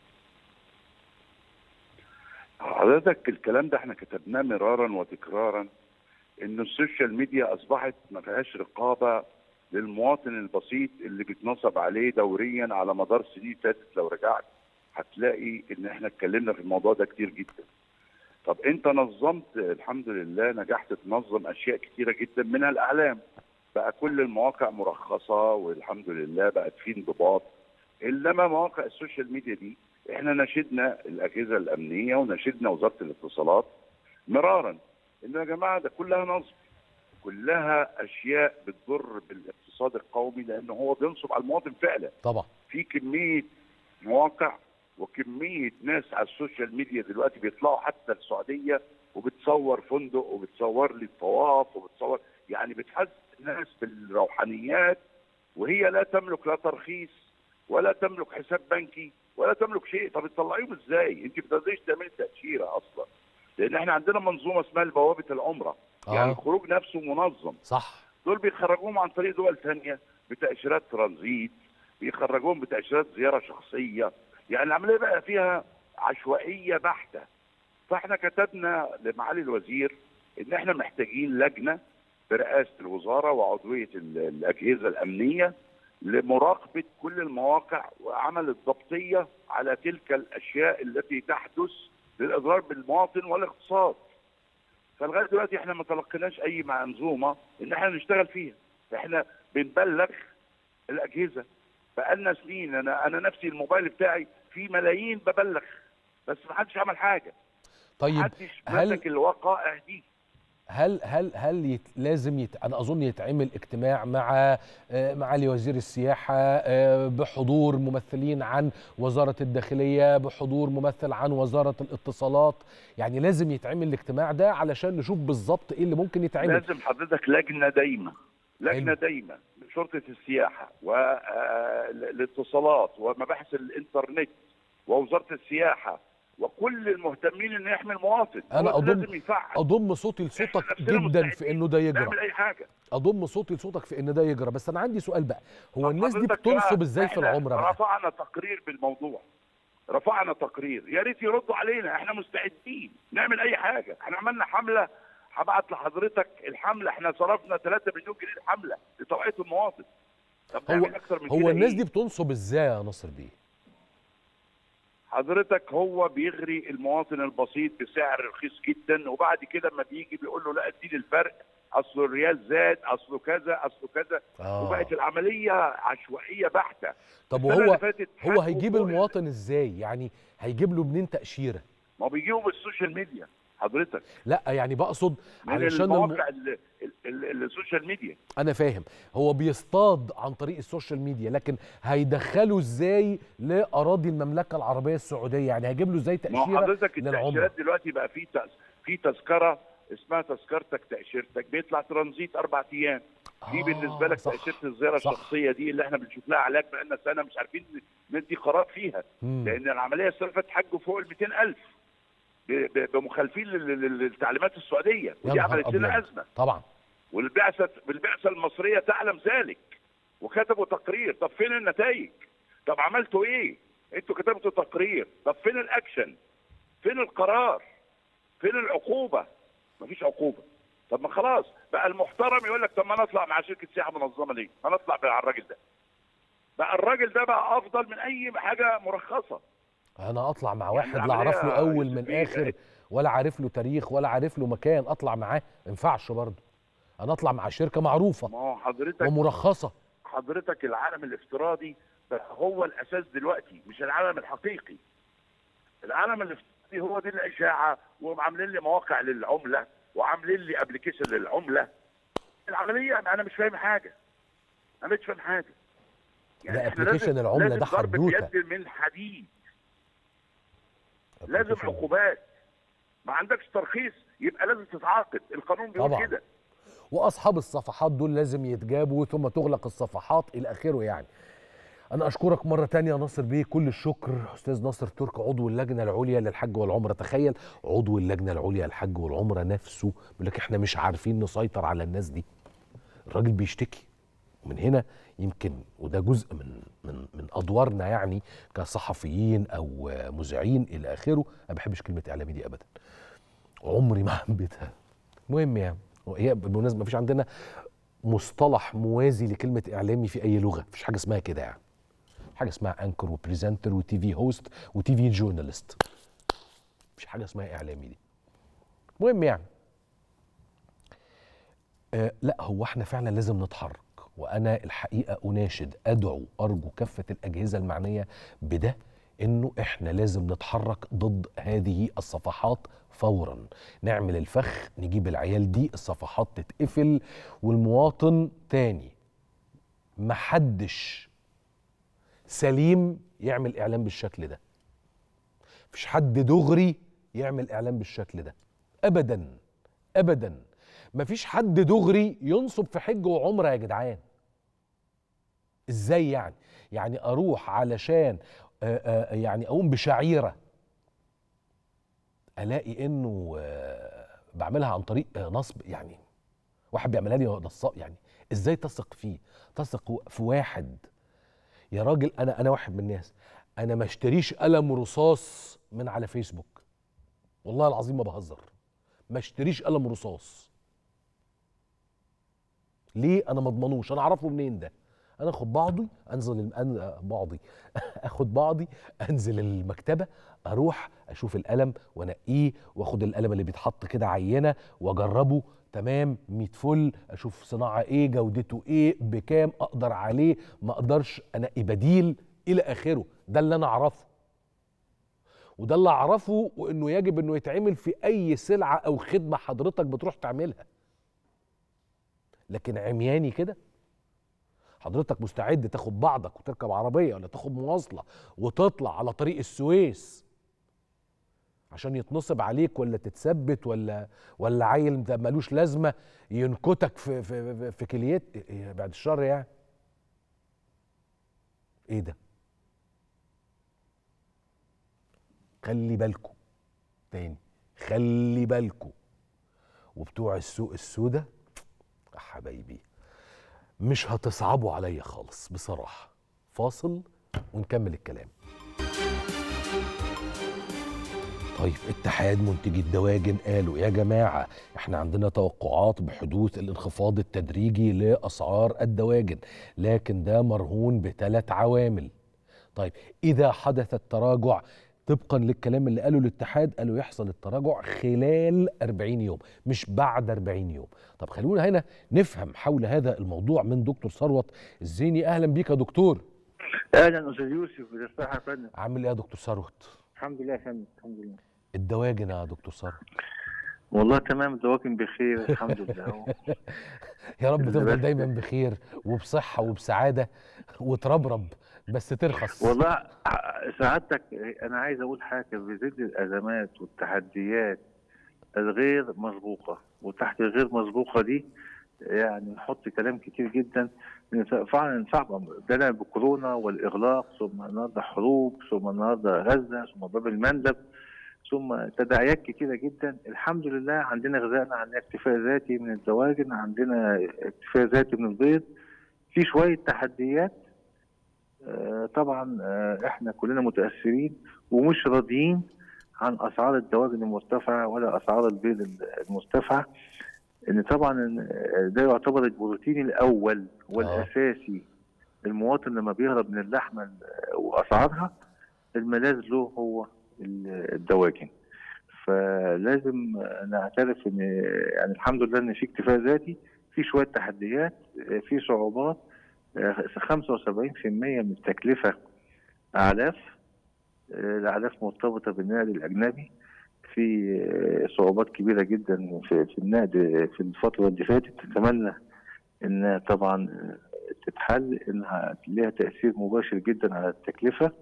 حضرتك الكلام ده احنا كتبناه مرارا وتكرارا ان السوشيال ميديا اصبحت ما فيهاش رقابه للمواطن البسيط اللي بيتنصب عليه دوريا على مدار سنين فاتت لو رجعت هتلاقي ان احنا اتكلمنا في الموضوع ده كتير جدا طب انت نظمت الحمد لله نجحت تنظم اشياء كتيره جدا منها الاعلام بقى كل المواقع مرخصه والحمد لله بقت في انضباط انما مواقع السوشيال ميديا دي احنا ناشدنا الاجهزه الامنيه وناشدنا وزاره الاتصالات مرارا انه يا جماعه ده كلها نصب كلها اشياء بتضر بالاقتصاد القومي لان هو بينصب على المواطن فعلا طبعا في كميه مواقع وكميه ناس على السوشيال ميديا دلوقتي بيطلعوا حتى السعوديه وبتصور فندق وبتصور لي الطواف وبتصور يعني بتحس الناس بالروحانيات وهي لا تملك لا ترخيص ولا تملك حساب بنكي ولا تملك شيء طب تطلعيهم ازاي؟ انت بتقدريش تعملي تاشيره اصلا لان احنا عندنا منظومه اسمها بوابه العمره آه. يعني الخروج نفسه منظم صح دول بيخرجوهم عن طريق دول ثانيه بتاشيرات ترانزيت بيخرجوهم بتاشيرات زياره شخصيه يعني العمليه بقى فيها عشوائيه بحته فاحنا كتبنا لمعالي الوزير ان احنا محتاجين لجنه برئاسه الوزاره وعضويه ال- الاجهزه الامنيه لمراقبه كل المواقع وعمل الضبطيه على تلك الاشياء التي تحدث للاضرار بالمواطن والاقتصاد. فلغايه دلوقتي احنا ما تلقيناش اي منظومه ان احنا نشتغل فيها، احنا بنبلغ الاجهزه بقالنا سنين انا انا نفسي الموبايل بتاعي فيه ملايين ببلغ بس ما حدش عمل حاجه طيب محدش هل مسك الوقائع دي هل هل هل يت لازم يت انا اظن يتعمل اجتماع مع آه، معالي وزير السياحه آه، بحضور ممثلين عن وزاره الداخليه بحضور ممثل عن وزاره الاتصالات يعني لازم يتعمل الاجتماع ده علشان نشوف بالظبط ايه اللي ممكن يتعمل لازم حضرتك لجنه دايمه لجنه حلو. دايمه شرطه السياحه والاتصالات ومباحث الانترنت ووزاره السياحه وكل المهتمين انه يحمي المواطن أنا هو ده أضم- لازم يفعل اضم صوتي لصوتك نفسنا جدا في مستعدين انه ده يجرى نعمل اي حاجه اضم صوتي لصوتك في ان ده يجرى بس انا عندي سؤال بقى هو الناس دي حضرتك بتنصب بقى ازاي في إحنا العمره بقى رفعنا تقرير بالموضوع رفعنا تقرير يا ريت يردوا علينا احنا مستعدين نعمل اي حاجه احنا عملنا حمله هبعت لحضرتك الحمله احنا صرفنا 3 مليون جنيه الحمله لتوعيه المواطن طب هو نعمل اكتر من هو كده الناس إيه؟ دي بتنصب ازاي يا ناصر بيه حضرتك هو بيغري المواطن البسيط بسعر رخيص جدا وبعد كده لما بيجي بيقول له لا اديني الفرق اصل الريال زاد اصله كذا اصله كذا آه. وبقت العمليه عشوائيه بحته طب السنة وهو اللي فاتت هو حكوا هيجيب فوق المواطن ازاي يعني هيجيب له منين تاشيره ما هو بيجيبوا بالسوشيال ميديا حضرتك لا يعني بقصد من علشان الم... المواقع ال- ال- ال- السوشيال ميديا انا فاهم هو بيصطاد عن طريق السوشيال ميديا لكن هيدخله ازاي لاراضي المملكه العربيه السعوديه يعني هيجيب له ازاي ما هو تاشيره حضرتك للعمره التاشيرات دلوقتي بقى في تز- في تذكره اسمها تذكرتك تاشيرتك بيطلع ترانزيت اربع ايام في آه، بالنسبه لك صح، تاشيره الزياره صح. الشخصيه دي اللي احنا بنشوف لها علاج بقالنا سنه مش عارفين ندي قرار فيها مم. لان العمليه استلفت حجه فوق ال 200000 ب- ب- بمخالفين لل- لل- للتعليمات السعوديه يا ودي نهار عملت لنا أبيض. ازمه طبعا والبعثه بالبعثه المصريه تعلم ذلك وكتبوا تقرير طب فين النتائج طب عملتوا ايه انتوا كتبتوا تقرير طب فين الاكشن فين القرار فين العقوبه مفيش عقوبه طب ما خلاص بقى المحترم يقول لك طب ما نطلع مع شركه سياحه منظمه ليه ما نطلع مع الراجل ده بقى الراجل ده بقى افضل من اي حاجه مرخصه انا اطلع مع يعني واحد لا العملية اعرف له اول من فيه- اخر ولا عارف له تاريخ ولا عارف له مكان اطلع معاه ما ينفعش برضه انا اطلع مع شركه معروفه ما هو حضرتك ومرخصه حضرتك العالم الافتراضي بقى هو الاساس دلوقتي مش العالم الحقيقي العالم الافتراضي هو دي الاشاعه وعاملين لي مواقع للعمله وعاملين لي ابلكيشن للعمله العمليه انا مش فاهم حاجه انا مش فاهم حاجه ده إحنا application لازم- العملة لازم ده ضرب حدوتة. بيد من حديد لازم عقوبات ما عندكش ترخيص يبقى لازم تتعاقب القانون بيقول طبعاً. كده واصحاب الصفحات دول لازم يتجابوا ثم تغلق الصفحات الى اخره يعني انا اشكرك مره تانية يا ناصر بيه كل الشكر استاذ ناصر ترك عضو اللجنه العليا للحج والعمره تخيل عضو اللجنه العليا للحج والعمره نفسه بيقول لك احنا مش عارفين نسيطر على الناس دي الراجل بيشتكي ومن هنا يمكن وده جزء من من من ادوارنا يعني كصحفيين او مذيعين الى اخره انا ما بحبش كلمه اعلامي دي ابدا عمري ما حبيتها المهم يعني هي بالمناسبه ما فيش عندنا مصطلح موازي لكلمه اعلامي في اي لغه مفيش حاجه اسمها كده يعني حاجه اسمها انكر وبريزنتر وتي في هوست وتي في جورنالست مفيش حاجه اسمها اعلامي دي المهم يعني آه لا هو احنا فعلا لازم نتحرك وانا الحقيقه اناشد ادعو ارجو كافه الاجهزه المعنيه بده انه احنا لازم نتحرك ضد هذه الصفحات فورا نعمل الفخ نجيب العيال دي الصفحات تتقفل والمواطن تاني محدش سليم يعمل اعلان بالشكل ده مفيش حد دغري يعمل اعلان بالشكل ده ابدا ابدا مفيش حد دغري ينصب في حج وعمره يا جدعان ازاي يعني يعني اروح علشان آآ آآ يعني اقوم بشعيره الاقي انه آه، بعملها عن طريق آه، نصب يعني واحد بيعملها لي نصاب يعني ازاي تثق فيه تثق في واحد يا راجل انا انا واحد من الناس انا ما اشتريش قلم رصاص من على فيسبوك والله العظيم ما بهزر ما اشتريش قلم رصاص ليه انا ما اضمنوش انا اعرفه منين ده انا اخد بعضي انزل الم... أن... بعضي اخد بعضي انزل المكتبه اروح اشوف القلم وانقيه واخد القلم اللي بيتحط كده عينه واجربه تمام 100 فل اشوف صناعه ايه جودته ايه بكام اقدر عليه ما اقدرش انقي بديل الى اخره ده اللي انا اعرفه وده اللي اعرفه وانه يجب انه يتعمل في اي سلعه او خدمه حضرتك بتروح تعملها لكن عمياني كده حضرتك مستعد تاخد بعضك وتركب عربيه ولا تاخد مواصله وتطلع على طريق السويس عشان يتنصب عليك ولا تتثبت ولا ولا عيل ده ملوش لازمه ينكتك في في في, في كليات إيه بعد الشر يعني ايه ده خلي بالكم تاني خلي بالكم وبتوع السوق السوداء يا حبايبي مش هتصعبوا عليا خالص بصراحه فاصل ونكمل الكلام طيب اتحاد منتجي الدواجن قالوا يا جماعة احنا عندنا توقعات بحدوث الانخفاض التدريجي لأسعار الدواجن لكن ده مرهون بثلاث عوامل طيب إذا حدث التراجع طبقا للكلام اللي قاله الاتحاد قالوا يحصل التراجع خلال 40 يوم مش بعد 40 يوم طب خلونا هنا نفهم حول هذا الموضوع من دكتور ثروت الزيني اهلا بيك يا دكتور اهلا استاذ يوسف بالصحه يا فندم عامل ايه يا دكتور ثروت الحمد لله يا فندم الحمد لله الدواجن يا دكتور ثروت والله تمام الدواجن بخير الحمد لله يا رب اللي تفضل بس- دايما بخير وبصحه وبسعاده وتربرب بس ترخص والله ع- سعادتك انا عايز اقول حاجه في ظل الازمات والتحديات الغير مسبوقه وتحت الغير مسبوقه دي يعني نحط كلام كتير جدا إن فعلا صعبه بدأنا بكورونا والاغلاق ثم النهارده حروب ثم النهارده غزه ثم باب المندب ثم تداعيات كتيره جدا الحمد لله عندنا غذائنا عندنا اكتفاء ذاتي من الدواجن عندنا اكتفاء ذاتي من البيض في شويه تحديات آه، طبعا آه، احنا كلنا متاثرين ومش راضيين عن اسعار الدواجن المرتفعه ولا اسعار البيض المرتفعه ان طبعا آه، ده يعتبر البروتين الاول والاساسي المواطن لما بيهرب من اللحمه ال- واسعارها الملاذ له هو ال- الدواجن فلازم آه، نعترف ان يعني الحمد لله ان في اكتفاء ذاتي في شويه تحديات آه، في صعوبات آه، 75% من التكلفه اعلاف آه، الاعلاف مرتبطه بالنقد الاجنبي في آه، صعوبات كبيره جدا في, في النقد في الفتره اللي فاتت نتمنى ان طبعا آه، تتحل انها لها تاثير مباشر جدا على التكلفه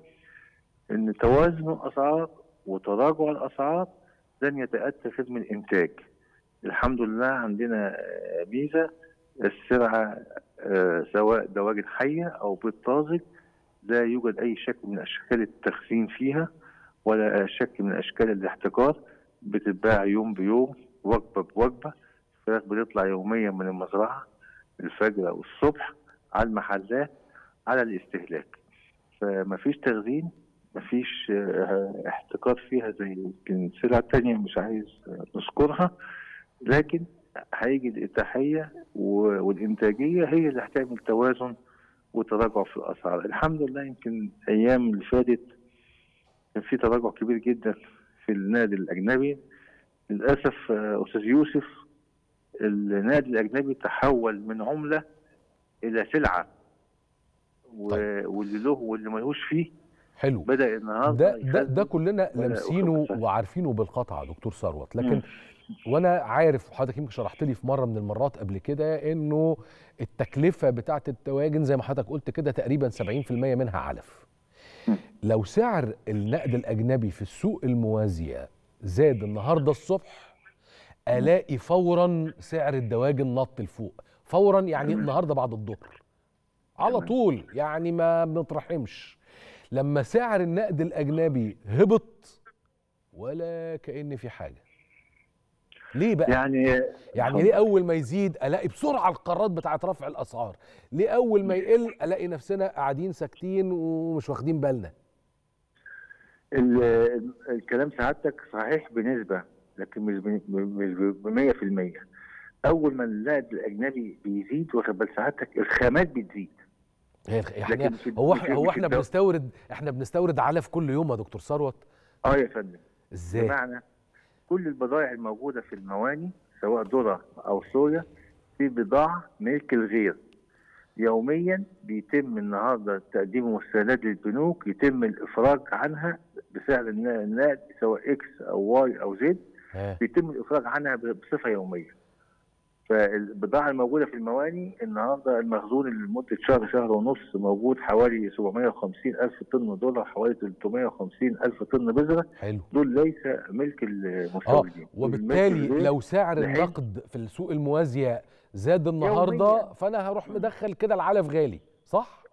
ان توازن الاسعار وتراجع الاسعار لن يتاتى في من الانتاج الحمد لله عندنا آه، ميزه السرعه آه، سواء دواجن حيه او بيض طازج لا يوجد اي شكل من اشكال التخزين فيها ولا شكل من اشكال الاحتكار بتتباع يوم بيوم وجبه بوجبه الفراخ بتطلع يوميا من المزرعه الفجر او الصبح على المحلات على الاستهلاك فمفيش تخزين مفيش آه، احتكار فيها زي السلع التانية مش عايز آه، نذكرها لكن هيجي الإتاحية و- والإنتاجية هي اللي هتعمل توازن وتراجع في الأسعار الحمد لله يمكن الأيام اللي فاتت كان في تراجع كبير جدا في النادي الأجنبي للأسف آه، أستاذ يوسف النادي الأجنبي تحول من عملة إلى سلعة و... واللي له واللي ملهوش فيه حلو بدأ النهارده ده ده ده كلنا ولا لامسينه أخد وعارفينه بالقطع يا دكتور ثروت لكن مم. وانا عارف وحضرتك يمكن شرحت لي في مره من المرات قبل كده انه التكلفه بتاعه الدواجن زي ما حضرتك قلت كده تقريبا 70% منها علف مم. لو سعر النقد الاجنبي في السوق الموازيه زاد النهارده الصبح الاقي فورا سعر الدواجن نط لفوق فورا يعني تمام. النهارده بعد الظهر على تمام. طول يعني ما بنترحمش لما سعر النقد الاجنبي هبط ولا كأن في حاجه ليه بقى يعني يعني ليه اول ما يزيد الاقي بسرعه القرارات بتاعه رفع الاسعار ليه اول ما يقل الاقي نفسنا قاعدين ساكتين ومش واخدين بالنا ال- الكلام سعادتك صحيح بنسبة لكن مش ب- مش ب 100% أول ما النقد الأجنبي بيزيد واخد بال سعادتك الخامات بتزيد هي يعني لكن في- هو في- احنا هو في احنا الدو- بنستورد احنا بنستورد علف كل يوم يا دكتور ثروت اه يا فندم ازاي بمعنى كل البضائع الموجودة في المواني سواء ذرة أو صويا في بضاعة ملك الغير يوميا بيتم النهارده تقديم مستندات للبنوك يتم الافراج عنها بسعر النا- النقد سواء اكس او واي او زد ها. بيتم الافراج عنها ب- بصفه يوميه. فالبضاعه الموجوده في المواني النهارده المخزون اللي لمده شهر شهر ونص موجود حوالي 750 الف طن دولار حوالي 350 الف طن بذره حلو دول ليس ملك اه المستوردين دول ملك وبالتالي الغير. لو سعر بحيث- النقد في السوق الموازيه زاد النهارده يومياً. فانا هروح مدخل كده العلف غالي صح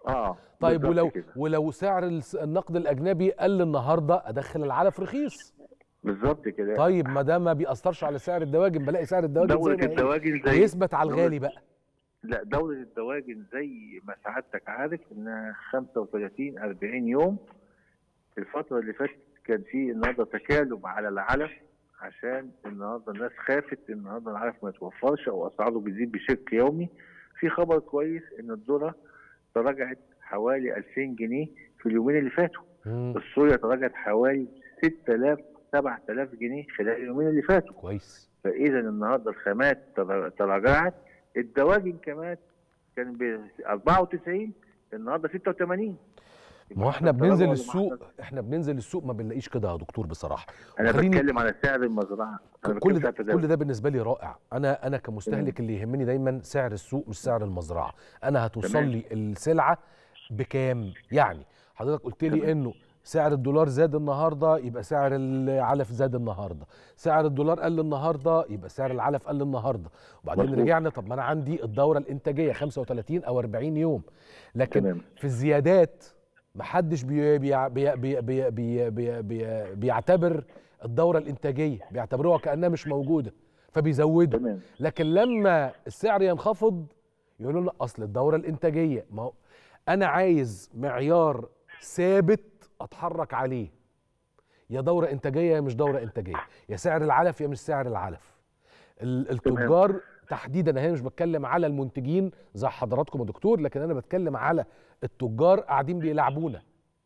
اه طيب بالظبط ولو كده. ولو سعر الس- النقد الاجنبي قل النهارده ادخل العلف رخيص بالظبط كده طيب ما ده ما بيأثرش على سعر الدواجن بلاقي سعر الدواجن زي دولة ما هي الدواجن زي ويثبت على الغالي بقى لا دولة الدواجن زي ما سعادتك عارف انها 35 40 يوم الفترة اللي فاتت كان في النهارده تكالب على العلف عشان النهارده الناس خافت ان النهارده العلف ما يتوفرش او اسعاره بتزيد بشكل يومي في خبر كويس ان الذرة تراجعت حوالي 2000 جنيه في اليومين اللي فاتوا مم. الصويا تراجعت حوالي 6000 7000 جنيه خلال اليومين اللي فاتوا كويس فاذا النهارده الخامات تر- تراجعت الدواجن كمان كان ب 94 النهارده 86 ما هو احنا بننزل تراجع ولا السوق ما إحنا- احنا بننزل السوق ما بنلاقيش كده يا دكتور بصراحه انا وخليني- بتكلم على سعر المزرعه انا كل بتكلم ده سعر التداول. كل ده بالنسبه لي رائع انا انا كمستهلك اللي يهمني دايما سعر السوق مش سعر المزرعه انا هتوصل تمام. لي السلعه بكام يعني حضرتك قلت لي تمام. انه سعر الدولار زاد النهارده يبقى سعر العلف زاد النهارده سعر الدولار قل النهارده يبقى سعر العلف قل النهارده وبعدين مظبوط. رجعنا طب ما انا عندي الدوره الانتاجيه 35 او 40 يوم لكن تمام. في الزيادات محدش بي بي بي بي بي بي بي بي بيعتبر الدوره الانتاجيه بيعتبروها كانها مش موجوده فبيزودوا تمام لكن لما السعر ينخفض يقولوا لنا اصل الدوره الانتاجيه ما هو انا عايز معيار ثابت اتحرك عليه يا دوره انتاجيه يا مش دوره انتاجيه يا سعر العلف يا مش سعر العلف ال- التجار تحديدا هنا مش بتكلم على المنتجين زي حضراتكم يا دكتور لكن انا بتكلم على التجار قاعدين بيلعبونا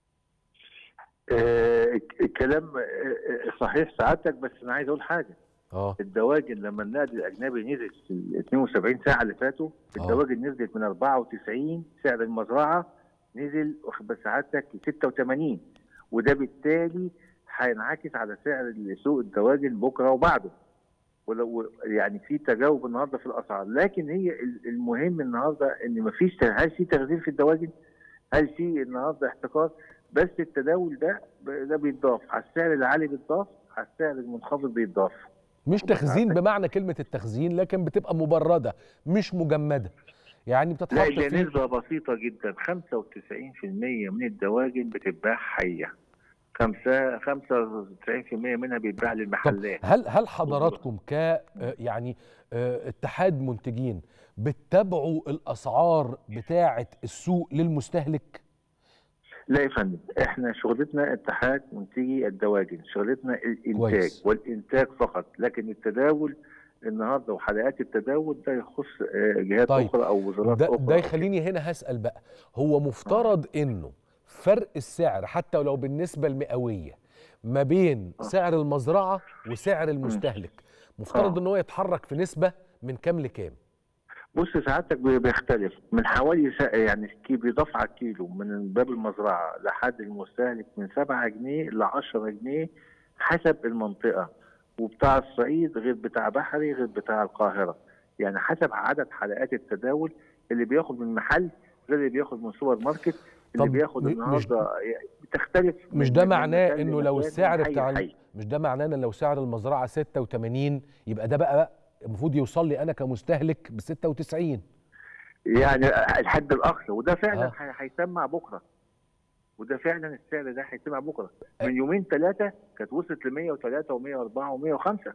آه الكلام آه، آه، صحيح سعادتك بس انا عايز اقول حاجه اه الدواجن لما النقد الاجنبي نزل في ال 72 ساعه اللي فاتوا آه. الدواجن نزلت من 94 سعر المزرعه نزل واخد بال سعادتك 86 وده بالتالي هينعكس على سعر سوق الدواجن بكره وبعده ولو يعني في تجاوب النهارده في الاسعار لكن هي ال- المهم النهارده ان مفيش هل في تغذيه في الدواجن؟ هل في النهارده احتكار؟ بس التداول ده ده بيتضاف على السعر العالي بيتضاف على السعر المنخفض بيتضاف مش تخزين بمعنى كلمه التخزين لكن بتبقى مبرده مش مجمده يعني لا بتتحط ده في نسبة بسيطة جدا 95% من الدواجن بتتباع حية خمسة 95% منها بيتباع طب للمحلات هل هل حضراتكم ك آه، يعني آه، اتحاد منتجين بتتابعوا الاسعار بتاعه السوق للمستهلك لا يا فندم احنا شغلتنا اتحاد منتجي الدواجن شغلتنا الانتاج كويس. والانتاج فقط لكن التداول النهارده وحلقات التداول ده يخص آه، جهات طيب. اخرى او وزارات ده, اخرى ده يخليني هنا هسأل بقى هو مفترض انه فرق السعر حتى ولو بالنسبة المئوية ما بين آه. سعر المزرعة وسعر المستهلك مفترض آه. ان هو يتحرك في نسبة من كام لكام بص ساعتك بي- بيختلف من حوالي سا- يعني كي بيضاف على الكيلو من باب المزرعه لحد المستهلك من 7 جنيه ل 10 جنيه حسب المنطقه وبتاع الصعيد غير بتاع بحري غير بتاع القاهره يعني حسب عدد حلقات التداول اللي بياخد من محل غير اللي بياخد من سوبر ماركت اللي طب بياخد م- مش- النهارده يعني بتختلف مش من- ده من معناه مكان انه لو لمكان، السعر من حي بتاع لحي. مش ده معناه ان لو سعر المزرعة 86 يبقى ده بقى المفروض يوصل لي انا كمستهلك ب 96 يعني الحد الاقصى وده فعلا آه. هي- هيسمع بكره وده فعلا السعر ده هيسمع بكره من يومين ثلاثه كانت وصلت ل 103 و104 و105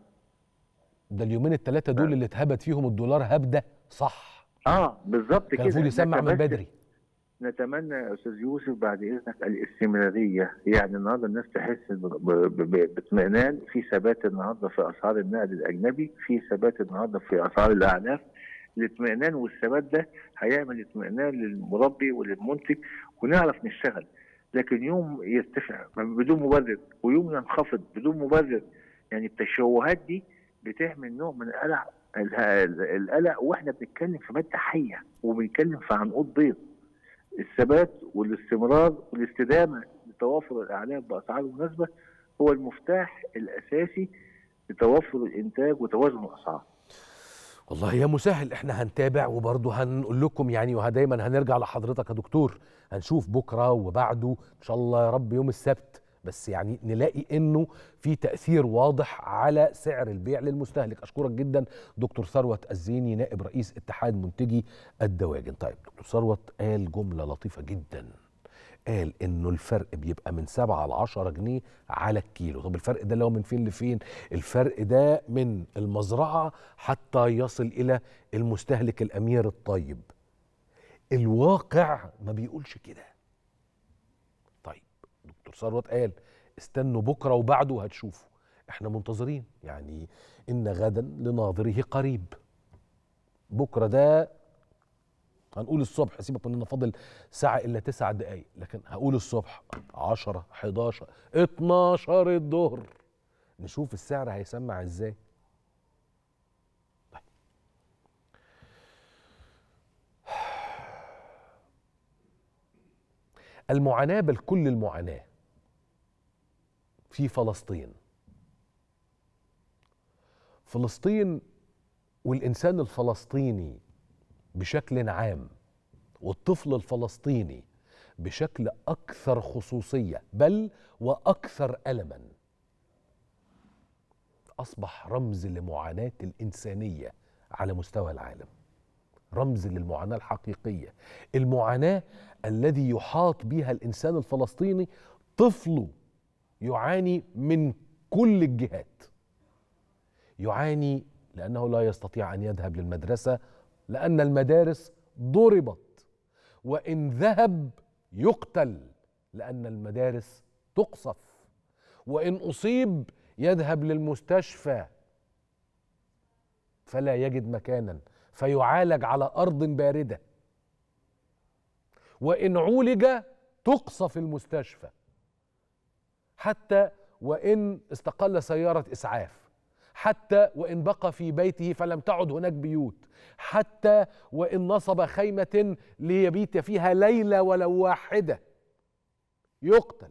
ده اليومين الثلاثة دول آه. اللي اتهبت فيهم الدولار هبدة صح اه بالظبط كان كده المفروض يسمع من نتمسك- بدري نتمنى يا استاذ يوسف بعد اذنك الاستمراريه يعني النهارده الناس تحس ب- ب- ب- باطمئنان في ثبات النهارده في اسعار النقد الاجنبي في ثبات النهارده في اسعار الاعلاف الاطمئنان والثبات ده هيعمل اطمئنان للمربي وللمنتج ونعرف نشتغل لكن يوم يرتفع بدون مبرر ويوم ينخفض بدون مبرر يعني التشوهات دي بتعمل نوع من القلق ال- القلق واحنا بنتكلم في ماده حيه وبنتكلم في عنقود بيض الثبات والاستمرار والاستدامه لتوافر الاعلاف باسعار مناسبه هو المفتاح الاساسي لتوفر الانتاج وتوازن الاسعار. والله يا مسهل احنا هنتابع وبرضه هنقول لكم يعني ودايما هنرجع لحضرتك يا دكتور هنشوف بكره وبعده ان شاء الله يا رب يوم السبت بس يعني نلاقي انه في تاثير واضح على سعر البيع للمستهلك اشكرك جدا دكتور ثروت الزيني نائب رئيس اتحاد منتجي الدواجن طيب دكتور ثروت قال جمله لطيفه جدا قال انه الفرق بيبقى من 7 ل 10 جنيه على الكيلو طب الفرق ده اللي هو من فين لفين الفرق ده من المزرعه حتى يصل الى المستهلك الامير الطيب الواقع ما بيقولش كده طيب دكتور ثروت قال استنوا بكره وبعده هتشوفوا احنا منتظرين يعني ان غدا لناظره قريب بكره ده هنقول الصبح سيبك مننا فاضل ساعة إلا تسع دقايق لكن هقول الصبح 10 11 12 الظهر نشوف السعر هيسمع ازاي طيب. المعاناة بل كل المعاناة في فلسطين فلسطين والإنسان الفلسطيني بشكل عام والطفل الفلسطيني بشكل اكثر خصوصيه بل واكثر الما اصبح رمز لمعاناه الانسانيه على مستوى العالم رمز للمعاناه الحقيقيه المعاناه الذي يحاط بها الانسان الفلسطيني طفله يعاني من كل الجهات يعاني لانه لا يستطيع ان يذهب للمدرسه لأن المدارس ضربت وإن ذهب يقتل لأن المدارس تقصف وإن أصيب يذهب للمستشفى فلا يجد مكانا فيعالج على أرض باردة وإن عولج تقصف المستشفى حتى وإن استقل سيارة إسعاف حتى وإن بقى في بيته فلم تعد هناك بيوت حتى وإن نصب خيمة ليبيت فيها ليلة ولو واحدة يقتل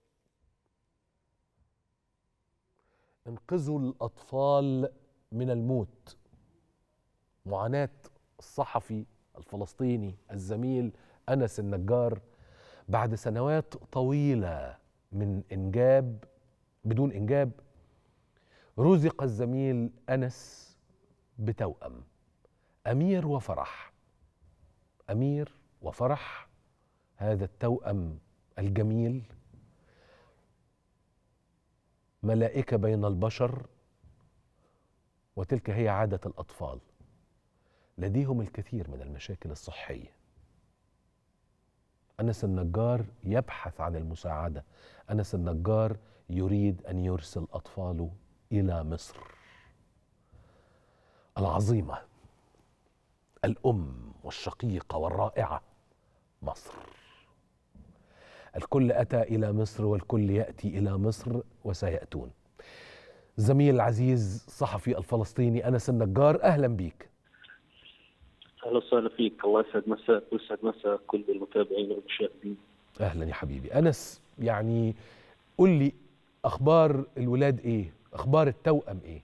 انقذوا الأطفال من الموت معاناة الصحفي الفلسطيني الزميل أنس النجار بعد سنوات طويلة من إنجاب بدون إنجاب رزق الزميل أنس بتوأم أمير وفرح أمير وفرح هذا التوأم الجميل ملائكة بين البشر وتلك هي عادة الأطفال لديهم الكثير من المشاكل الصحية أنس النجار يبحث عن المساعدة أنس النجار يريد أن يرسل أطفاله إلى مصر العظيمة الأم والشقيقة والرائعة مصر الكل أتى إلى مصر والكل يأتي إلى مصر وسيأتون زميل العزيز صحفي الفلسطيني أنس النجار أهلا بيك اهلا وسهلا فيك الله يسعد مساك ويسعد مساء كل المتابعين والمشاهدين أهلا يا حبيبي أنس يعني قل لي أخبار الولاد إيه أخبار التوأم إيه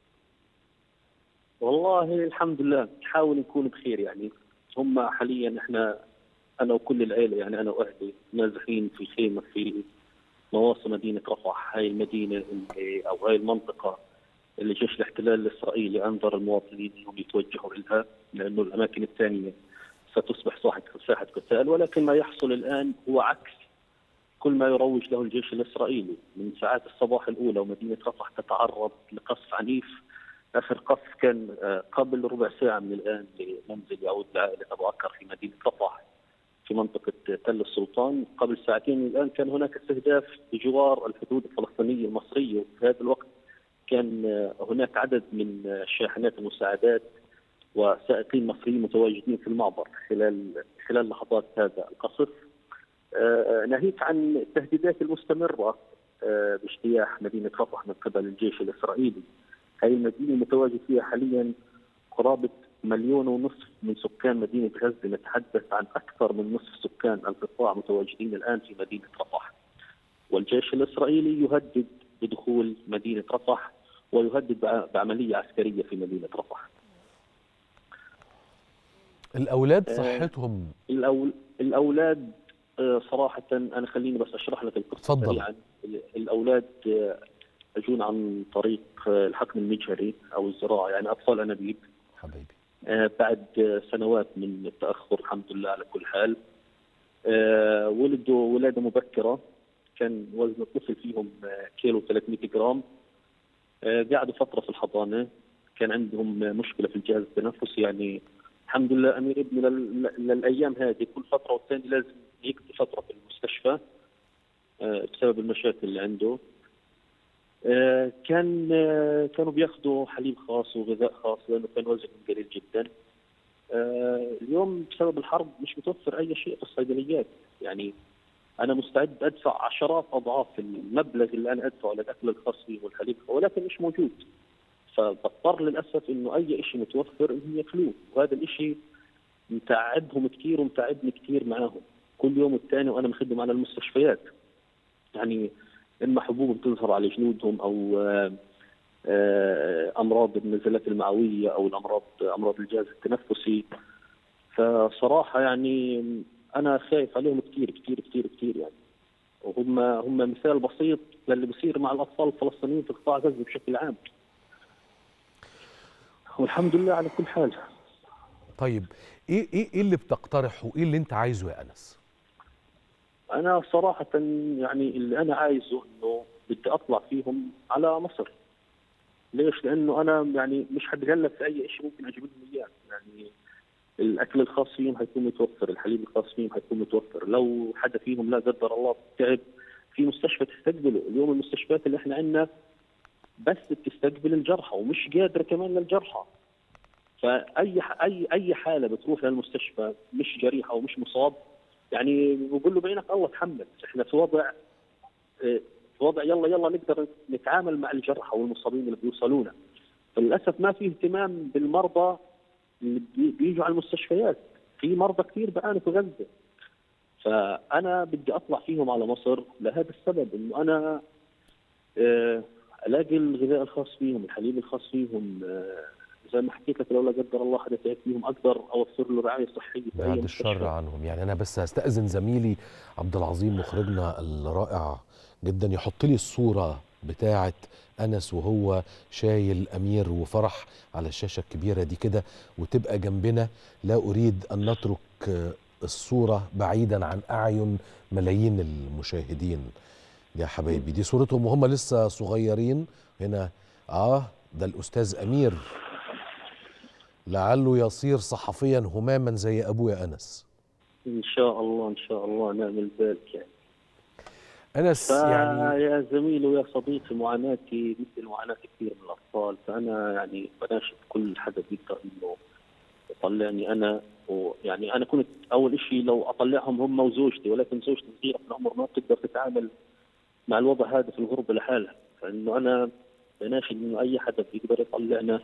والله الحمد لله نحاول نكون بخير يعني هم حاليا احنا انا وكل العيله يعني انا واهلي نازحين في خيمه في مواصي مدينه رفح هاي المدينه اللي او هاي المنطقه اللي جيش الاحتلال الاسرائيلي انذر المواطنين انهم يتوجهوا لها لانه الاماكن الثانيه ستصبح ساحه ساحه قتال ولكن ما يحصل الان هو عكس كل ما يروج له الجيش الاسرائيلي من ساعات الصباح الاولى ومدينه رفح تتعرض لقصف عنيف اخر قصف كان آه، قبل ربع ساعه من الان لمنزل يعود لعائله ابو عكر في مدينه رفح في منطقه تل السلطان قبل ساعتين من الان كان هناك استهداف بجوار الحدود الفلسطينيه المصريه وفي هذا الوقت كان آه، هناك عدد من آه، شاحنات المساعدات وسائقين مصريين متواجدين في المعبر خلال خلال لحظات هذا القصف آه، ناهيك عن التهديدات المستمره آه، باجتياح مدينه رفح من قبل الجيش الاسرائيلي هذه المدينه متواجد فيها حاليا قرابه مليون ونصف من سكان مدينه غزه نتحدث عن اكثر من نصف سكان القطاع متواجدين الان في مدينه رفح والجيش الاسرائيلي يهدد بدخول مدينه رفح ويهدد بع- بعمليه عسكريه في مدينه رفح الأولاد آه، صحتهم الأول الأولاد آه، صراحة أنا خليني بس أشرح لك القصة تفضل. سريعا الأولاد آه، أجون عن طريق آه، الحقن المجهري أو الزراعة يعني أطفال أنابيب حبايبي آه، بعد آه، سنوات من التأخر الحمد لله على كل حال آه، ولدوا ولادة مبكرة كان وزن الطفل فيهم آه، كيلو 300 جرام آه، قعدوا فترة في الحضانة كان عندهم آه، مشكلة في الجهاز التنفسي يعني الحمد لله أمير ابني لل- للأيام هذه كل فترة والثانية لازم يقضي فترة في المستشفى آه، بسبب المشاكل اللي عنده آه، كان آه، كانوا بياخذوا حليب خاص وغذاء خاص لانه كان وزنهم قليل جدا آه، اليوم بسبب الحرب مش متوفر اي شيء في الصيدليات يعني انا مستعد ادفع عشرات اضعاف المبلغ اللي انا ادفعه للاكل الخاص فيه والحليب ولكن مش موجود فبضطر للاسف انه اي شيء متوفر انهم ياكلوه وهذا الشيء متعبهم كثير ومتعبني كثير معاهم كل يوم والثاني وانا مخدم على المستشفيات يعني اما حبوب بتظهر على جلودهم او آه، آه، امراض النزلات المعويه او الامراض امراض الجهاز التنفسي فصراحه يعني انا خايف عليهم كثير كثير كثير كثير يعني وهم هم مثال بسيط للي بيصير مع الاطفال الفلسطينيين في قطاع غزه بشكل عام والحمد لله على كل حال طيب ايه ايه ايه اللي بتقترحه ايه اللي انت عايزه يا انس انا صراحه يعني اللي انا عايزه انه بدي اطلع فيهم على مصر ليش؟ لانه انا يعني مش حتغلب في اي شيء ممكن اجيب لهم اياه يعني الاكل الخاص فيهم حيكون متوفر، الحليب الخاص فيهم حيكون متوفر، لو حدا فيهم لا قدر الله تعب في مستشفى تستقبله، اليوم المستشفيات اللي احنا عندنا بس بتستقبل الجرحى ومش قادره كمان للجرحى. فاي ح- اي اي حاله بتروح للمستشفى مش جريحه ومش مصاب يعني بقول له بعينك الله تحمل، احنا في وضع آه، في وضع يلا يلا نقدر نتعامل مع الجرحى والمصابين اللي بيوصلونا. فللاسف ما في اهتمام بالمرضى اللي بي- بيجوا على المستشفيات، في مرضى كثير بيعانوا في غزه. فانا بدي اطلع فيهم على مصر لهذا السبب انه انا آه، الاقي الغذاء الخاص فيهم، الحليب الخاص فيهم آه، زي ما حكيت لك لو لا قدر الله حدا تعب فيهم اقدر اوفر له رعايه صحيه في اي بعد مستشفى. الشر عنهم يعني انا بس هستأذن زميلي عبد العظيم مخرجنا الرائع جدا يحط لي الصورة بتاعة أنس وهو شايل أمير وفرح على الشاشة الكبيرة دي كده وتبقى جنبنا لا أريد أن نترك آه، الصورة بعيدا عن أعين ملايين المشاهدين يا حبايبي دي صورتهم وهم لسه صغيرين هنا آه ده الأستاذ أمير لعله يصير صحفيا هماما زي أبوه يا أنس ان شاء الله ان شاء الله نعمل ذلك يعني أنس يعني يا زميلي ويا صديقي معاناتي مثل معاناة كثير من الأطفال فأنا يعني بناشد كل حدا بيقدر إنه يطلعني أنا ويعني أنا كنت أول شيء لو أطلعهم هم وزوجتي ولكن زوجتي صغيرة في العمر ما بتقدر تتعامل مع الوضع هذا في الغربة لحالها فإنه أنا بناشد إنه أي حدا بيقدر يطلعنا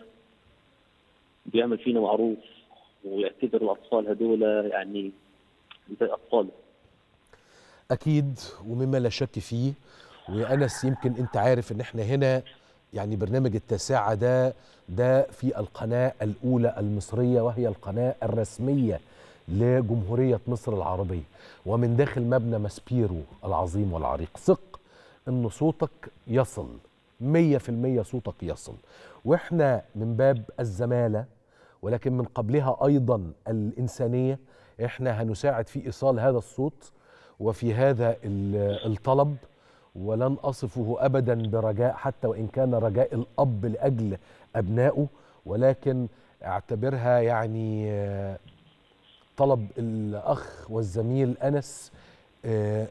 بيعمل فينا معروف ويعتبر الأطفال هذول يعني زي أطفاله اكيد ومما لا شك فيه ويا انس يمكن انت عارف ان احنا هنا يعني برنامج التاسعه ده ده في القناه الاولى المصريه وهي القناه الرسميه لجمهوريه مصر العربيه ومن داخل مبنى ماسبيرو العظيم والعريق ثق ان صوتك يصل مية في المية صوتك يصل واحنا من باب الزمالة ولكن من قبلها أيضا الإنسانية احنا هنساعد في إيصال هذا الصوت وفي هذا ال- الطلب ولن أصفه أبدا برجاء حتى وإن كان رجاء الأب لأجل أبنائه ولكن اعتبرها يعني آه، طلب الأخ والزميل أنس آه،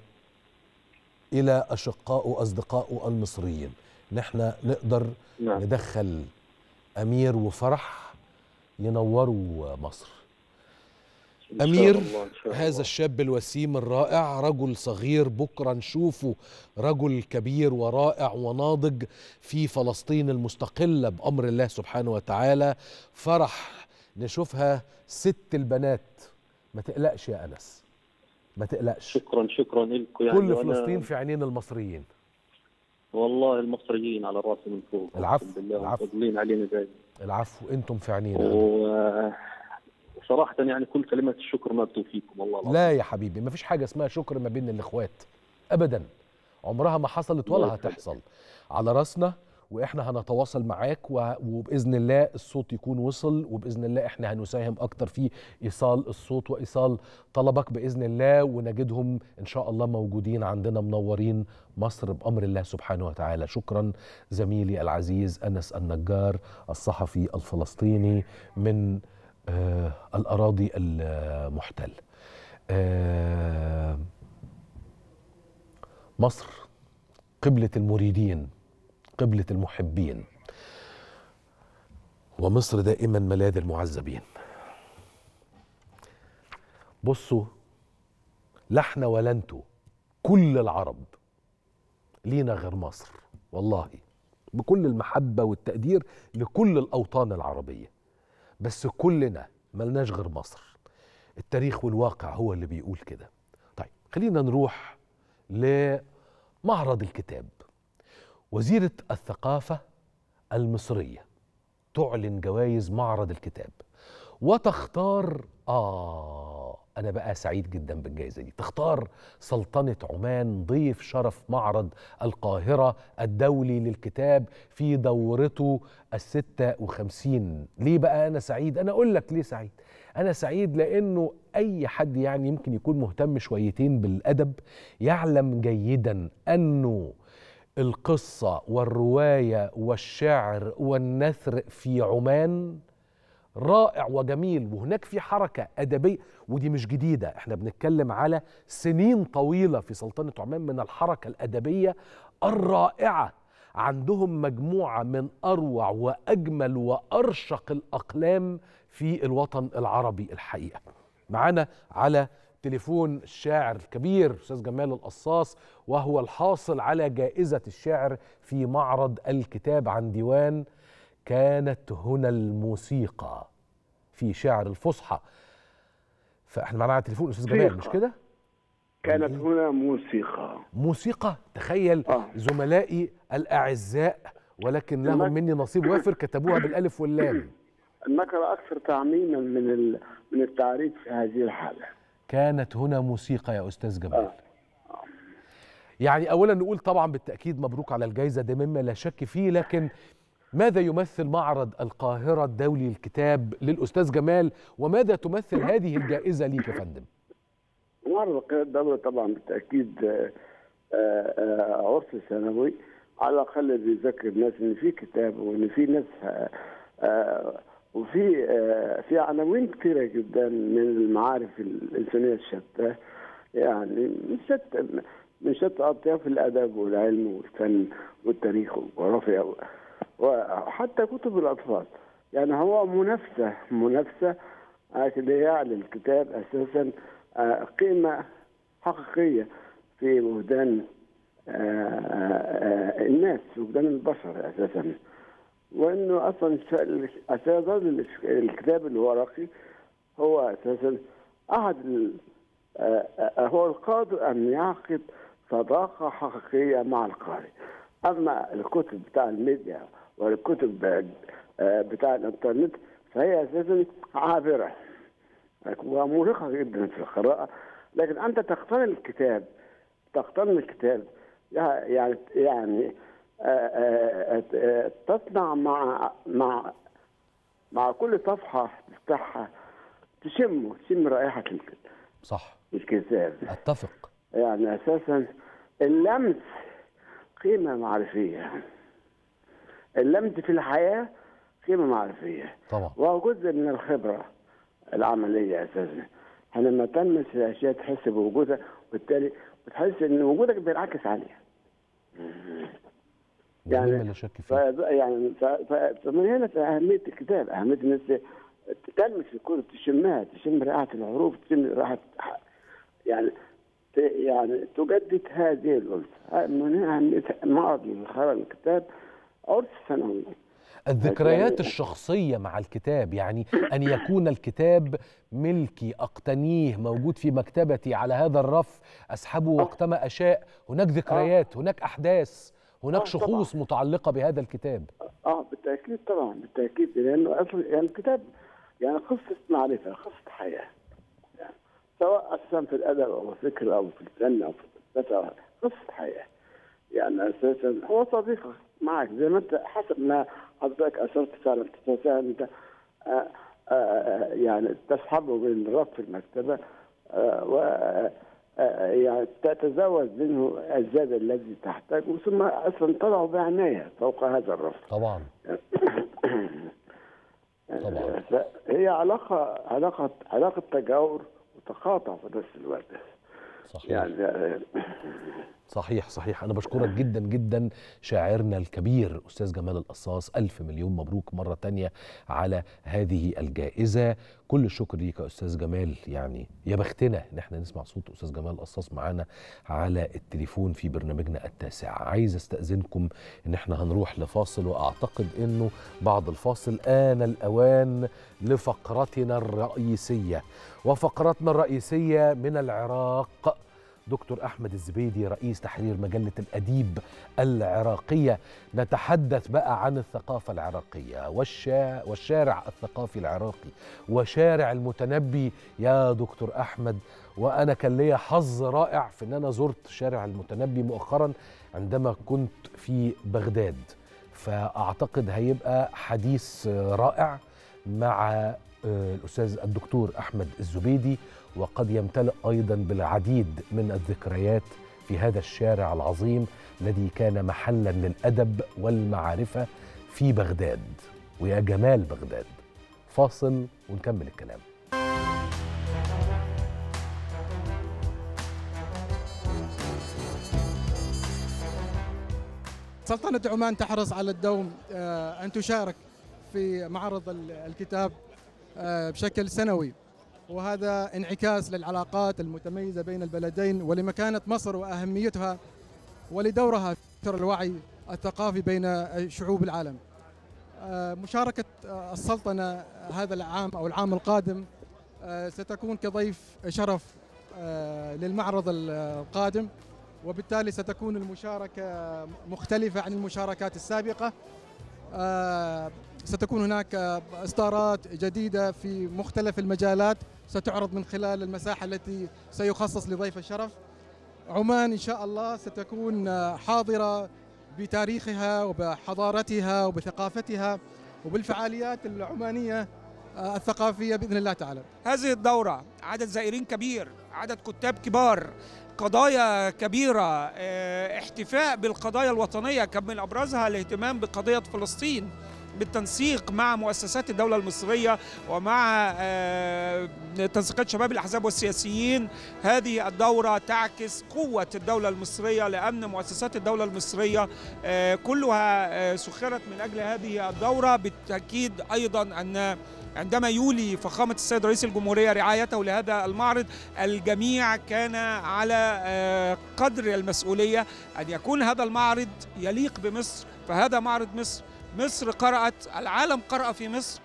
إلى أشقائه وأصدقائه المصريين نحن نقدر نعم ندخل أمير وفرح ينوروا مصر إن شاء أمير الله، إن شاء هذا الله. الشاب الوسيم الرائع رجل صغير بكرة نشوفه رجل كبير ورائع وناضج في فلسطين المستقلة بأمر الله سبحانه وتعالى فرح نشوفها ست البنات ما تقلقش يا أنس ما تقلقش شكرا شكرا لكم يعني كل وأنا- فلسطين في عينين المصريين والله المصريين على راسي من فوق العفو، أقسم بالله العفو. مفضلين علينا دائما العفو انتم في عينينا و... صراحه يعني كل كلمات الشكر مكتوب فيكم والله العظيم لا يا حبيبي مفيش حاجه اسمها شكر ما بين الاخوات ابدا عمرها ما حصلت ولا الله يسعدك. هتحصل على راسنا واحنا هنتواصل معاك و- وباذن الله الصوت يكون وصل وباذن الله احنا هنساهم اكتر في ايصال الصوت وايصال طلبك باذن الله ونجدهم ان شاء الله موجودين عندنا منورين مصر بامر الله سبحانه وتعالى شكرا زميلي العزيز انس النجار الصحفي الفلسطيني من آه الاراضي المحتله آه مصر قبلة المريدين قبلة المحبين ومصر دائما ملاذ المعذبين بصوا لا احنا ولا انتوا كل العرب لينا غير مصر والله بكل المحبة والتقدير لكل الأوطان العربية بس كلنا ملناش غير مصر التاريخ والواقع هو اللي بيقول كده طيب خلينا نروح لمعرض الكتاب وزيرة الثقافة المصرية تعلن جوائز معرض الكتاب وتختار آه أنا بقى سعيد جدا بالجائزة دي تختار سلطنة عمان ضيف شرف معرض القاهرة الدولي للكتاب في دورته الستة وخمسين ليه بقى أنا سعيد؟ أنا أقول لك ليه سعيد أنا سعيد لأنه أي حد يعني يمكن يكون مهتم شويتين بالأدب يعلم جيدا أنه القصة والرواية والشعر والنثر في عمان رائع وجميل وهناك في حركة أدبية ودي مش جديدة احنا بنتكلم على سنين طويلة في سلطنة عمان من الحركة الأدبية الرائعة عندهم مجموعة من أروع وأجمل وأرشق الأقلام في الوطن العربي الحقيقة معانا على تليفون الشاعر الكبير أستاذ جمال القصاص وهو الحاصل على جائزة الشعر في معرض الكتاب عن ديوان كانت هنا الموسيقى في شعر الفصحى فاحنا معانا على التليفون استاذ جمال مش كده كانت هنا موسيقى موسيقى تخيل آه. زملائي الاعزاء ولكن لهم المك- مني نصيب وافر كتبوها بالالف واللام النكرة أكثر تعميما من ال... من التعريف في هذه الحالة كانت هنا موسيقى يا استاذ جمال آه. يعني اولا نقول طبعا بالتاكيد مبروك على الجائزه ده مما لا شك فيه لكن ماذا يمثل معرض القاهره الدولي للكتاب للاستاذ جمال وماذا تمثل هذه الجائزه ليك يا فندم معرض القيادة الدولة طبعا بالتأكيد آه، آه، آه، عرس سنوي على الأقل بيذكر الناس إن في كتاب وإن في ناس آه، آه، وفي آه، في عناوين كثيرة جدا من المعارف الإنسانية الشتى يعني من شتى من شتى أطياف الأدب والعلم والفن والتاريخ والجغرافيا وحتى كتب الأطفال يعني هو منافسة منافسة اللي يعلن الكتاب أساسا آه، قيمة حقيقية في وجدان آه، آه، الناس وجدان البشر أساسا وإنه أصلا ش- أساسا الكتاب الورقي هو أساسا أحد ال- آه، آه، هو القادر أن يعقد صداقة حقيقية مع القارئ أما الكتب بتاع الميديا والكتب آه، بتاع الإنترنت فهي أساسا عابرة ومرهقة جدا في القراءة لكن أنت تقتني الكتاب تقتني الكتاب يعني يعني آه، آه، آه، تصنع مع مع مع كل صفحة تفتحها تشمه تشم رائحة الك- صح الكتاب اتفق يعني أساسا اللمس قيمة معرفية اللمس في الحياة قيمة معرفية طبعا وهو جزء من الخبرة العملية أساسا لما تلمس الأشياء تحس بوجودها وبالتالي بتحس إن وجودك بينعكس عليها يعني يعني لا شك ف فيه يعني ف... ف... فمن هنا أهمية الكتاب أهمية الناس تلمس الكتب تشمها تشم رائحة الحروف تشم رائحة يعني ت... يعني تجدد هذه الأنثى من هنا أهمية معرض الخير الكتاب عرس سنوي الذكريات يعني- الشخصية مع الكتاب يعني أن يكون الكتاب ملكي أقتنيه موجود في مكتبتي على هذا الرف أسحبه وقتما أشاء هناك ذكريات هناك أحداث هناك آه، شخوص متعلقة بهذا الكتاب اه بالتاكيد طبعا بالتاكيد لانه اصلا يعني الكتاب يعني قصه معرفه قصه حياه يعني سواء اساسا في الادب او الفكر او في الفن او في الفلسفه قصه حياه يعني اساسا هو صديقك معك زي ما انت حسب ما حضرتك اشرت فعلا تستطيع انت آه، آه، يعني تسحبه من رف المكتبه آه، و آه، يعني تتزود منه الزاد الذي تحتاجه ثم اصلا تضع بعنايه فوق هذا الرف طبعا طبعا هي علاقه علاقه علاقه تجاور وتقاطع في نفس الوقت صحيح يعني آه، صحيح صحيح أنا بشكرك جدا جدا شاعرنا الكبير أستاذ جمال القصاص ألف مليون مبروك مرة تانية على هذه الجائزة كل الشكر ليك يا أستاذ جمال يعني يا بختنا إن احنا نسمع صوت أستاذ جمال القصاص معانا على التليفون في برنامجنا التاسع عايز أستأذنكم إن احنا هنروح لفاصل وأعتقد إنه بعد الفاصل آن الأوان لفقرتنا الرئيسية وفقرتنا الرئيسية من العراق دكتور أحمد الزبيدي رئيس تحرير مجلة الأديب العراقية نتحدث بقى عن الثقافة العراقية والشا والشارع الثقافي العراقي وشارع المتنبي يا دكتور أحمد وأنا كان ليا حظ رائع في أن أنا زرت شارع المتنبي مؤخرا عندما كنت في بغداد فأعتقد هيبقى حديث رائع مع آه، الأستاذ الدكتور أحمد الزبيدي وقد يمتلئ أيضا بالعديد من الذكريات في هذا الشارع العظيم الذي كان محلا للأدب والمعرفة في بغداد ويا جمال بغداد فاصل ونكمل الكلام سلطنة عمان تحرص على الدوم آه، أن تشارك في معرض ال- الكتاب آه، بشكل سنوي وهذا انعكاس للعلاقات المتميزة بين البلدين ولمكانة مصر وأهميتها ولدورها في نشر الوعي الثقافي بين شعوب العالم آه، مشاركة آه، السلطنة هذا العام أو العام القادم آه، ستكون كضيف شرف آه، للمعرض القادم وبالتالي ستكون المشاركة مختلفة عن المشاركات السابقة آه، ستكون هناك آه، إصدارات جديدة في مختلف المجالات ستعرض من خلال المساحة التي سيخصص لضيف الشرف عمان إن شاء الله ستكون آه، حاضرة بتاريخها وبحضارتها وبثقافتها وبالفعاليات العمانية آه، الثقافية بإذن الله تعالى هذه الدورة عدد زائرين كبير عدد كتاب كبار قضايا كبيرة اه، احتفاء بالقضايا الوطنية كان من أبرزها الاهتمام بقضية فلسطين بالتنسيق مع مؤسسات الدولة المصرية ومع اه، تنسيقات شباب الأحزاب والسياسيين هذه الدورة تعكس قوة الدولة المصرية لأن مؤسسات الدولة المصرية اه، كلها اه، سخرت من أجل هذه الدورة بالتأكيد أيضا أن عندما يولي فخامة السيد رئيس الجمهورية رعايته لهذا المعرض الجميع كان على آه، قدر المسؤولية أن يكون هذا المعرض يليق بمصر فهذا معرض مصر مصر قرأت العالم قرأ في مصر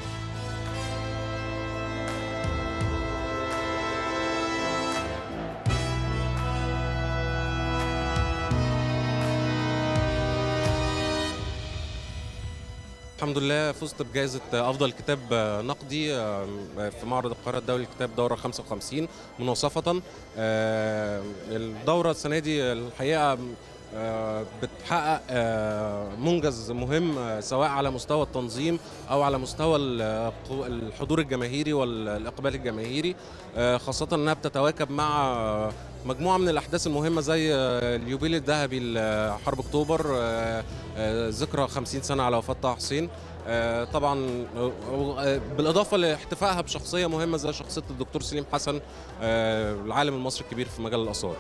الحمد لله فزت بجائزة أفضل كتاب نقدي في معرض القاهرة الدولي للكتاب دورة 55 مناصفة آه، الدورة السنة دي الحقيقة آه، بتحقق آه، منجز مهم آه، سواء على مستوى التنظيم او على مستوى ال- الحضور الجماهيري والاقبال الجماهيري آه، خاصه انها بتتواكب مع آه، مجموعه من الاحداث المهمه زي آه، اليوبيل الذهبي لحرب اكتوبر آه، آه، ذكرى 50 سنه على وفاه طه حسين آه، طبعا آه، آه، بالاضافه لاحتفائها بشخصيه مهمه زي شخصيه الدكتور سليم حسن آه، العالم المصري الكبير في مجال الاثار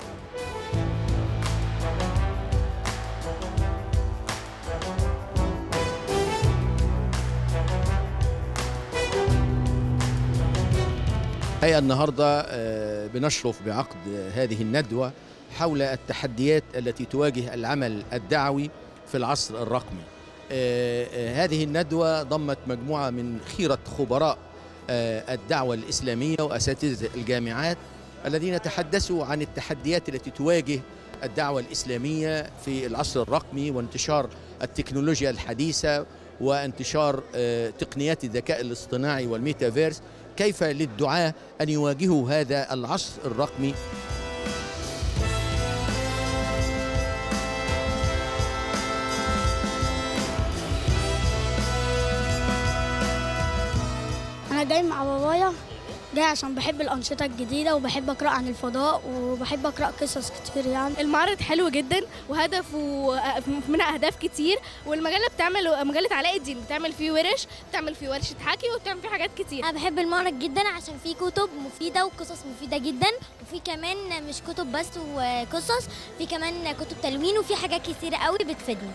الحقيقة النهاردة آه، بنشرف بعقد هذه الندوة حول التحديات التي تواجه العمل الدعوي في العصر الرقمي آه، آه، هذه الندوة ضمت مجموعة من خيرة خبراء آه، الدعوة الإسلامية وأساتذة الجامعات الذين تحدثوا عن التحديات التي تواجه الدعوة الإسلامية في العصر الرقمي وانتشار التكنولوجيا الحديثة وانتشار آه، تقنيات الذكاء الاصطناعي والميتافيرس كيف للدعاة أن يواجهوا هذا العصر الرقمي أنا جاي مع بابايا جاي عشان بحب الأنشطة الجديدة وبحب أقرأ عن الفضاء وبحب أقرأ قصص كتير يعني المعرض حلو جدا وهدفه منها اهداف كتير والمجله بتعمل مجله علاء الدين بتعمل فيه ورش بتعمل فيه ورشه حكي وبتعمل فيه حاجات كتير أنا بحب المعرض جدا عشان فيه كتب مفيدة وقصص مفيدة جدا وفي كمان مش كتب بس وقصص في كمان كتب تلوين وفي حاجات كتير قوي بتفيدني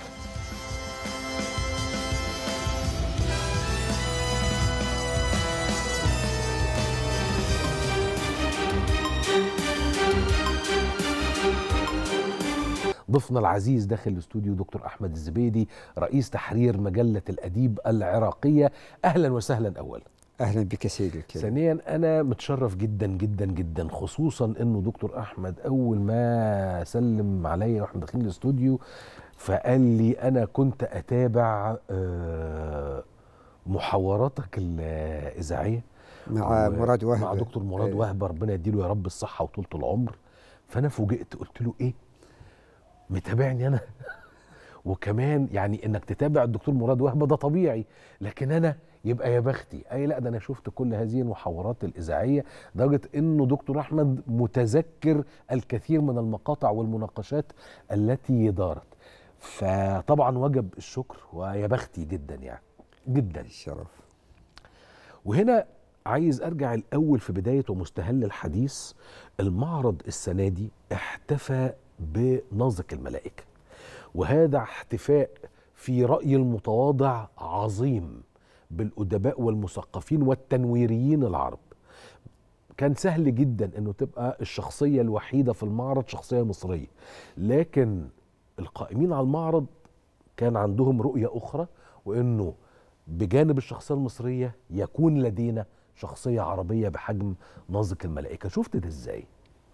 ضيفنا العزيز داخل الاستوديو دكتور احمد الزبيدي رئيس تحرير مجله الاديب العراقيه اهلا وسهلا اولا اهلا بك سيدي الكريم ثانيا انا متشرف جدا جدا جدا خصوصا انه دكتور احمد اول ما سلم عليا واحنا داخلين الاستوديو فقال لي انا كنت اتابع آه، محاوراتك الاذاعيه مع و- مراد وهب مع دكتور مراد إيه. وهب ربنا يديله يا رب الصحه وطولة العمر فانا فوجئت قلت له ايه متابعني انا وكمان يعني انك تتابع الدكتور مراد وهبه ده طبيعي لكن انا يبقى يا بختي اي لا ده انا شفت كل هذه المحاورات الاذاعيه لدرجه انه دكتور احمد متذكر الكثير من المقاطع والمناقشات التي دارت فطبعا وجب الشكر ويا بختي جدا يعني جدا الشرف وهنا عايز ارجع الاول في بدايه ومستهل الحديث المعرض السنه دي احتفى بنازك الملائكه وهذا احتفاء في رايي المتواضع عظيم بالادباء والمثقفين والتنويريين العرب كان سهل جدا انه تبقى الشخصيه الوحيده في المعرض شخصيه مصريه لكن القائمين على المعرض كان عندهم رؤيه اخرى وانه بجانب الشخصيه المصريه يكون لدينا شخصيه عربيه بحجم نازك الملائكه شفت ده ازاي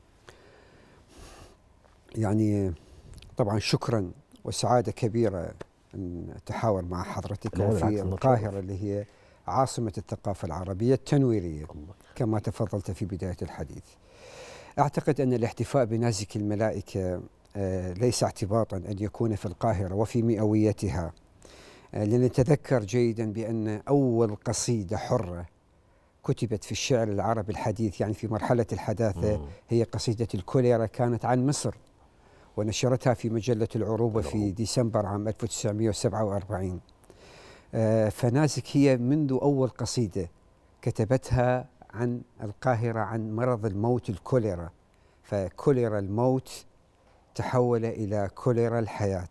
يعني طبعا شكرا وسعاده كبيره ان اتحاور مع حضرتك لا، بالعكس، في أنا القاهره اللي هي عاصمه الثقافه العربيه التنويريه كما تفضلت في بدايه الحديث. اعتقد ان الاحتفاء بنازك الملائكه آه، ليس اعتباطا ان يكون في القاهره وفي مئويتها آه، لنتذكر جيدا بان اول قصيده حره كتبت في الشعر العربي الحديث يعني في مرحله الحداثه هي قصيده الكوليرا كانت عن مصر ونشرتها في مجله العروبه في ديسمبر عام 1947 آه، فنازك هي منذ اول قصيده كتبتها عن القاهره عن مرض الموت الكوليرا فكوليرا الموت تحول الى كوليرا الحياه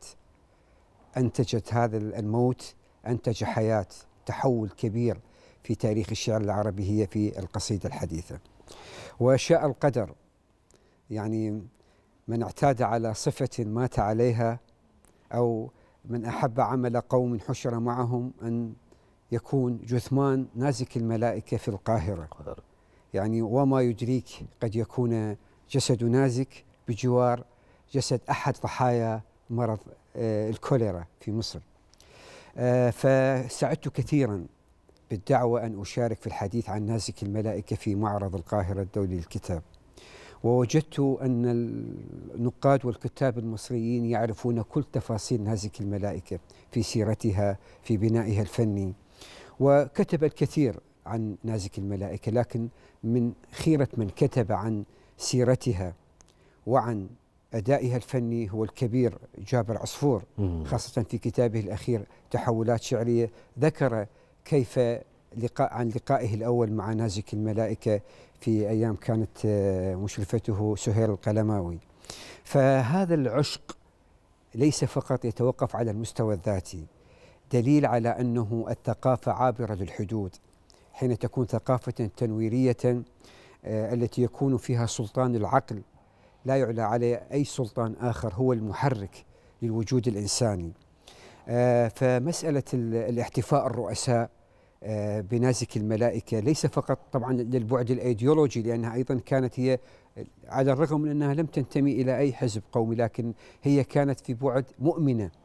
انتجت هذا الموت انتج حياه تحول كبير في تاريخ الشعر العربي هي في القصيده الحديثه وشاء القدر يعني من اعتاد على صفه مات عليها او من احب عمل قوم حشر معهم ان يكون جثمان نازك الملائكه في القاهره يعني وما يدريك قد يكون جسد نازك بجوار جسد احد ضحايا مرض آه، الكوليرا في مصر آه، فسعدت كثيرا بالدعوه ان اشارك في الحديث عن نازك الملائكه في معرض القاهره الدولي للكتاب ووجدت ان النقاد والكتاب المصريين يعرفون كل تفاصيل نازك الملائكه في سيرتها في بنائها الفني وكتب الكثير عن نازك الملائكه لكن من خيره من كتب عن سيرتها وعن أدائها الفني هو الكبير جابر عصفور مم. خاصة في كتابه الأخير تحولات شعرية ذكر كيف لقاء عن لقائه الأول مع نازك الملائكة في أيام كانت آه، مشرفته سهير القلماوي فهذا العشق ليس فقط يتوقف على المستوى الذاتي دليل على أنه الثقافة عابرة للحدود حين تكون ثقافة تنويرية آه، التي يكون فيها سلطان العقل لا يعلى عليه أي سلطان آخر هو المحرك للوجود الإنساني آه، فمسألة ال- الاحتفاء الرؤساء آه، بنازك الملائكة ليس فقط طبعا للبعد الأيديولوجي لأنها أيضا كانت هي على الرغم من أنها لم تنتمي إلى أي حزب قومي لكن هي كانت في بعد مؤمنة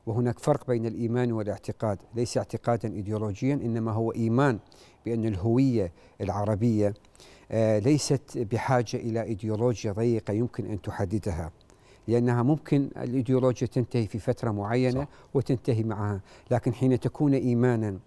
وهناك فرق بين الإيمان والاعتقاد ليس اعتقادا إيديولوجيا إنما هو إيمان بأن الهوية العربية آه، ليست بحاجة إلى إيديولوجيا ضيقة يمكن أن تحددها لأنها ممكن الإيديولوجيا تنتهي في فترة معينة صح. وتنتهي معها لكن حين تكون إيمانا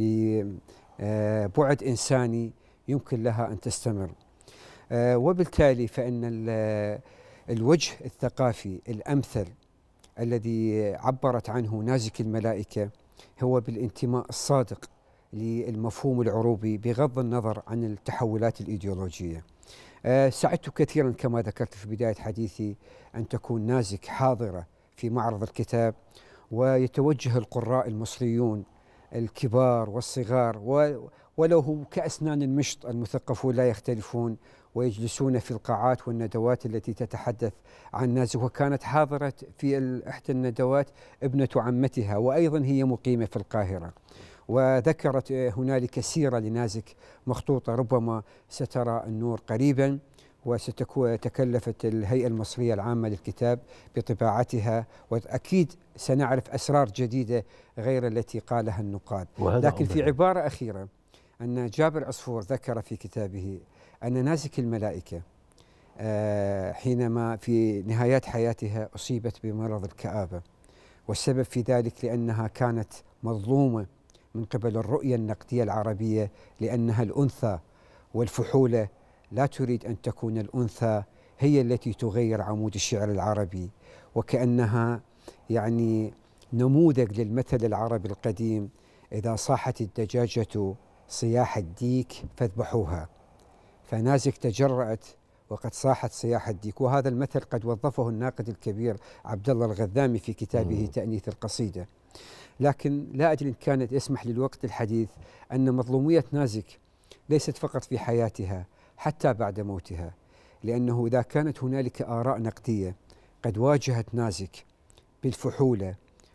ببعد إنساني يمكن لها أن تستمر آه، وبالتالي فإن ال- الوجه الثقافي الأمثل الذي عبرت عنه نازك الملائكة هو بالانتماء الصادق للمفهوم العروبي بغض النظر عن التحولات الإيديولوجية آه، سعدت كثيرا كما ذكرت في بداية حديثي أن تكون نازك حاضرة في معرض الكتاب ويتوجه القراء المصريون الكبار والصغار و- ولو هو كأسنان المشط المثقفون لا يختلفون ويجلسون في القاعات والندوات التي تتحدث عن نازك وكانت حاضرة في ال- إحدى الندوات ابنة عمتها وأيضا هي مقيمة في القاهرة وذكرت آه، هنالك سيرة لنازك مخطوطة ربما سترى النور قريبا وستكلفت الهيئة المصرية العامة للكتاب بطباعتها وأكيد سنعرف أسرار جديدة غير التي قالها النقاد وهذا لكن في أمر. عبارة أخيرة أن جابر عصفور ذكر في كتابه أن نازك الملائكة آه، حينما في نهايات حياتها أصيبت بمرض الكآبة والسبب في ذلك لأنها كانت مظلومة من قبل الرؤية النقدية العربية لأنها الأنثى والفحولة لا تريد أن تكون الأنثى هي التي تغير عمود الشعر العربي وكأنها يعني نموذج للمثل العربي القديم إذا صاحت الدجاجة صياح الديك فاذبحوها فنازك تجرأت وقد صاحت صياح الديك وهذا المثل قد وظفه الناقد الكبير عبد الله الغذامي في كتابه تأنيث القصيدة لكن لا أدري إن كانت يسمح للوقت الحديث أن مظلومية نازك ليست فقط في حياتها حتى بعد موتها لأنه إذا كانت هنالك آراء نقدية قد واجهت نازك بالفحولة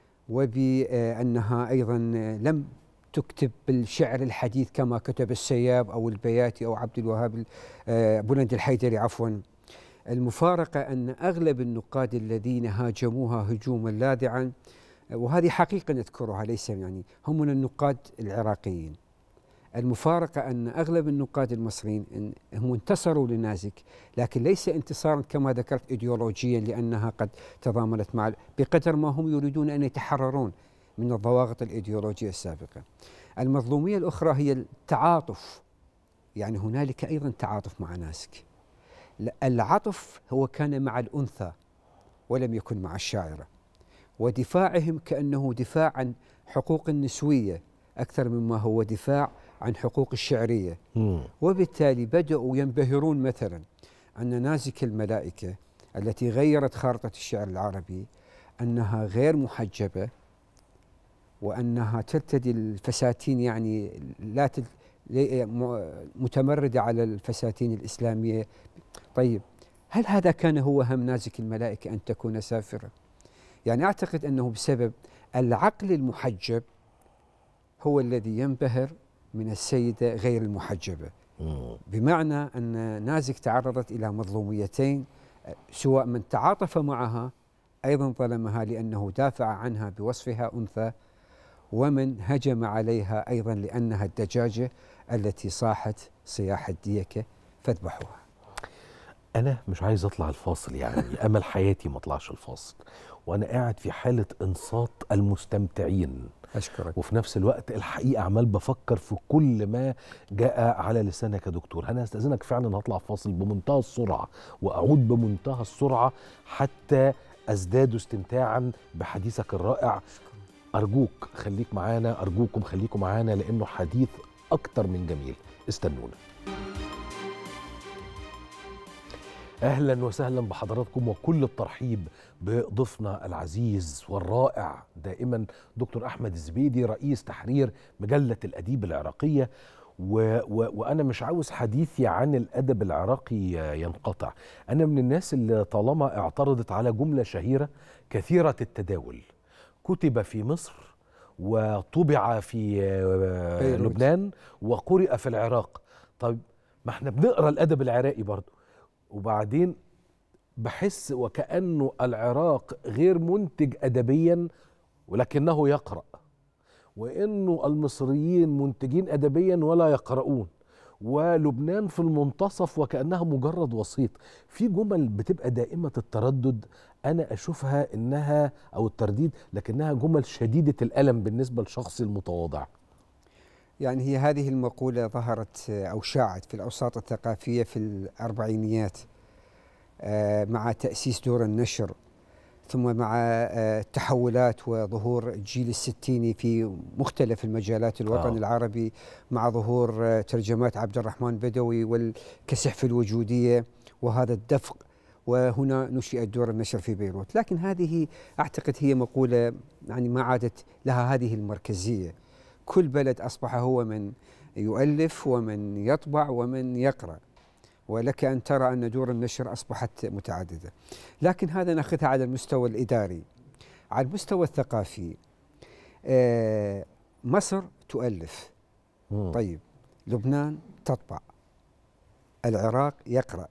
وبأنها أيضا لم تكتب بالشعر الحديث كما كتب السياب أو البياتي أو عبد الوهاب آه، بلند الحيدري عفوا المفارقة أن أغلب النقاد الذين هاجموها هجوما لاذعا وهذه حقيقة نذكرها ليس يعني هم من النقاد العراقيين المفارقة أن أغلب النقاد المصريين إن- هم انتصروا لنازك لكن ليس انتصارا كما ذكرت إيديولوجيا لأنها قد تضامنت مع بقدر ما هم يريدون أن يتحررون من الضواغط الإيديولوجية السابقة المظلومية الأخرى هي التعاطف يعني هنالك أيضا تعاطف مع نازك لا، العطف هو كان مع الأنثى ولم يكن مع الشاعرة ودفاعهم كأنه دفاع عن حقوق النسوية أكثر مما هو دفاع عن حقوق الشعرية وبالتالي بدأوا ينبهرون مثلا أن نازك الملائكة التي غيرت خارطة الشعر العربي أنها غير محجبة وأنها ترتدي الفساتين يعني لا تل... لي- م- متمردة على الفساتين الإسلامية طيب هل هذا كان هو هم نازك الملائكة أن تكون سافرة يعني أعتقد أنه بسبب العقل المحجب هو الذي ينبهر من السيدة غير المحجبة بمعنى أن نازك تعرضت إلى مظلوميتين أه، سواء من تعاطف معها أيضا ظلمها لأنه دافع عنها بوصفها أنثى ومن هجم عليها أيضا لأنها الدجاجة التي صاحت صياح الديكة فاذبحوها انا مش عايز اطلع الفاصل يعني امل حياتي ما اطلعش الفاصل وانا قاعد في حاله انصات المستمتعين اشكرك وفي نفس الوقت الحقيقه عمال بفكر في كل ما جاء على لسانك يا دكتور انا استاذنك فعلا هطلع فاصل بمنتهى السرعه واعود بمنتهى السرعه حتى ازداد استمتاعا بحديثك الرائع ارجوك خليك معانا ارجوكم خليكم معانا لانه حديث اكتر من جميل استنونا اهلا وسهلا بحضراتكم وكل الترحيب بضيفنا العزيز والرائع دائما دكتور احمد الزبيدي رئيس تحرير مجله الاديب العراقيه و و وانا مش عاوز حديثي عن الادب العراقي ينقطع انا من الناس اللي طالما اعترضت على جمله شهيره كثيره التداول كتب في مصر وطبع في بيروت. لبنان وقرئ في العراق طيب ما احنا بنقرا الادب العراقي برضه وبعدين بحس وكأنه العراق غير منتج أدبيا ولكنه يقرأ وإنه المصريين منتجين أدبيا ولا يقرؤون ولبنان في المنتصف وكأنها مجرد وسيط في جمل بتبقى دائمة التردد أنا أشوفها إنها أو الترديد لكنها جمل شديدة الألم بالنسبة لشخصي المتواضع يعني هي هذه المقولة ظهرت أو شاعت في الأوساط الثقافية في الأربعينيات آه، مع تأسيس دور النشر ثم مع آه، التحولات وظهور الجيل الستيني في مختلف المجالات الوطن آه. العربي مع ظهور آه، ترجمات عبد الرحمن بدوي والكسح في الوجودية وهذا الدفق وهنا نشئت دور النشر في بيروت لكن هذه أعتقد هي مقولة يعني ما عادت لها هذه المركزية كل بلد أصبح هو من يؤلف ومن يطبع ومن يقرأ ولك أن ترى أن دور النشر أصبحت متعددة لكن هذا ناخذها على المستوى الإداري على المستوى الثقافي آه، مصر تؤلف طيب لبنان تطبع العراق يقرأ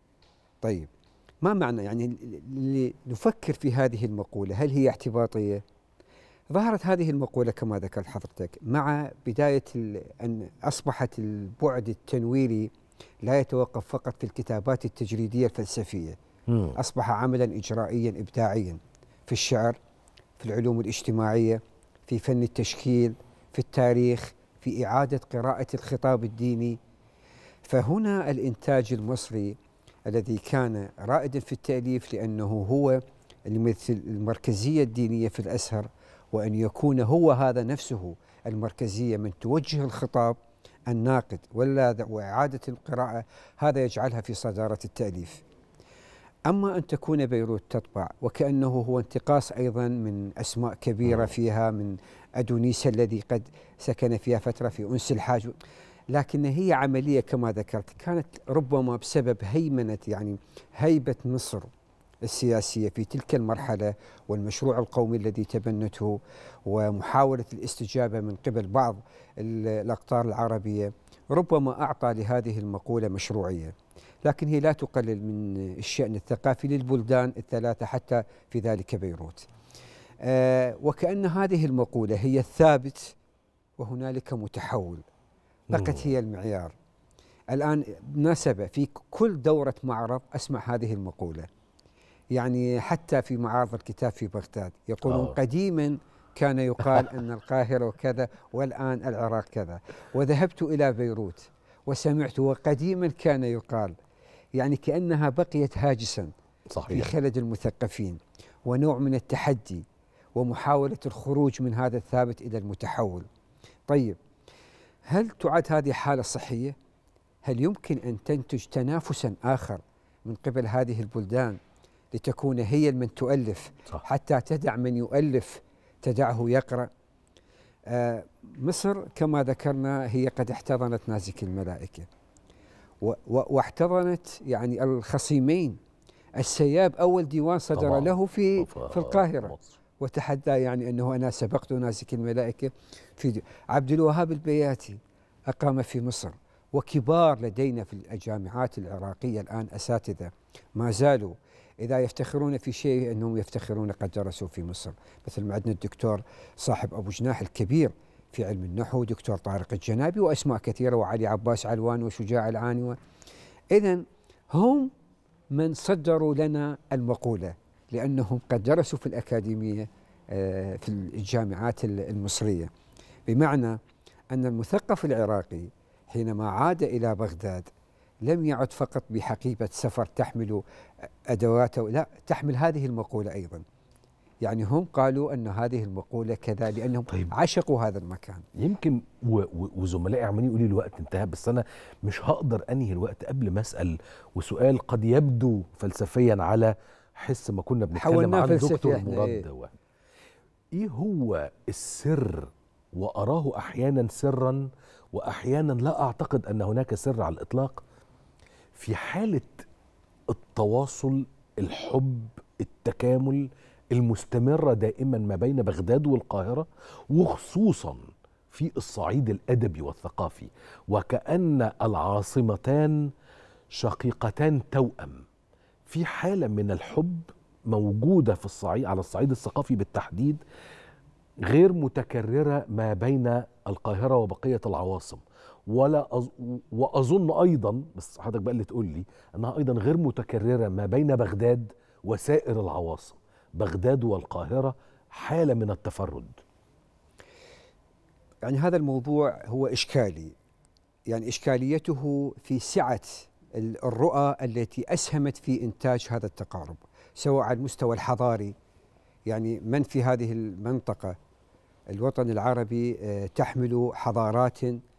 طيب ما معنى يعني اللي نفكر في هذه المقولة هل هي اعتباطية ظهرت هذه المقولة كما ذكرت حضرتك مع بداية ال- أن أصبحت البعد التنويري لا يتوقف فقط في الكتابات التجريدية الفلسفية مم. أصبح عملا إجرائيا إبداعيا في الشعر في العلوم الاجتماعية في فن التشكيل في التاريخ في إعادة قراءة الخطاب الديني فهنا الإنتاج المصري الذي كان رائدا في التأليف لأنه هو المثل المركزية الدينية في الأزهر وأن يكون هو هذا نفسه المركزية من توجه الخطاب الناقد ولا وإعادة القراءة هذا يجعلها في صدارة التأليف أما أن تكون بيروت تطبع وكأنه هو انتقاص أيضا من أسماء كبيرة فيها من أدونيس الذي قد سكن فيها فترة في أنس الحاج لكن هي عملية كما ذكرت كانت ربما بسبب هيمنة يعني هيبة مصر السياسية في تلك المرحلة والمشروع القومي الذي تبنته ومحاولة الاستجابة من قبل بعض ال- الأقطار العربية ربما أعطى لهذه المقولة مشروعية لكن هي لا تقلل من الشأن الثقافي للبلدان الثلاثة حتى في ذلك بيروت آه وكأن هذه المقولة هي الثابت وهنالك متحول بقت هي المعيار الآن مناسبة في كل دورة معرض أسمع هذه المقولة يعني حتى في معارض الكتاب في بغداد يقولون آه. قديما كان يقال أن القاهرة وكذا والآن العراق كذا وذهبت إلى بيروت وسمعت وقديما كان يقال يعني كأنها بقيت هاجسا في صحيح خلد المثقفين ونوع من التحدي ومحاولة الخروج من هذا الثابت إلى المتحول طيب هل تعد هذه حالة صحية؟ هل يمكن أن تنتج تنافسا آخر من قبل هذه البلدان لتكون هي من تؤلف صح. حتى تدع من يؤلف تدعه يقرأ آه مصر كما ذكرنا هي قد احتضنت نازك الملائكة و- و- واحتضنت يعني الخصيمين السياب أول ديوان صدر طبعاً. له في ف- في القاهرة مصر. وتحدى يعني أنه أنا سبقت نازك الملائكة في دي. عبد الوهاب البياتي أقام في مصر وكبار لدينا في الجامعات العراقية الآن أساتذة ما زالوا إذا يفتخرون في شيء أنهم يفتخرون قد درسوا في مصر مثل ما عندنا الدكتور صاحب أبو جناح الكبير في علم النحو دكتور طارق الجنابي وأسماء كثيرة وعلي عباس علوان وشجاع العانوة إذا هم من صدروا لنا المقولة لأنهم قد درسوا في الأكاديمية آه، في الجامعات ال- المصرية بمعنى أن المثقف العراقي حينما عاد إلى بغداد لم يعد فقط بحقيبة سفر تحمل أدواته لا تحمل هذه المقولة أيضا يعني هم قالوا أن هذه المقولة كذا لأنهم طيب. عشقوا هذا المكان يمكن و- و- وزملائي عمالين يقولوا لي الوقت انتهى بس انا مش هقدر انهي الوقت قبل ما اسال وسؤال قد يبدو فلسفيا على حس ما كنا بنتكلم حولناه عن فلسفي دكتور إحنا، مراد إيه. وهبي. ايه هو السر واراه احيانا سرا واحيانا لا اعتقد ان هناك سر على الاطلاق في حاله التواصل الحب التكامل المستمره دائما ما بين بغداد والقاهره وخصوصا في الصعيد الادبي والثقافي وكان العاصمتان شقيقتان توأم في حاله من الحب موجوده في الصعيد على الصعيد الثقافي بالتحديد غير متكررة ما بين القاهرة وبقية العواصم ولا أظ... وأظن أيضا بس حضرتك بقى اللي تقول لي أنها أيضا غير متكررة ما بين بغداد وسائر العواصم بغداد والقاهرة حالة من التفرد يعني هذا الموضوع هو إشكالي يعني إشكاليته في سعة ال- الرؤى التي أسهمت في إنتاج هذا التقارب سواء على المستوى الحضاري يعني من في هذه المنطقة الوطن العربي آه، تحمل حضارات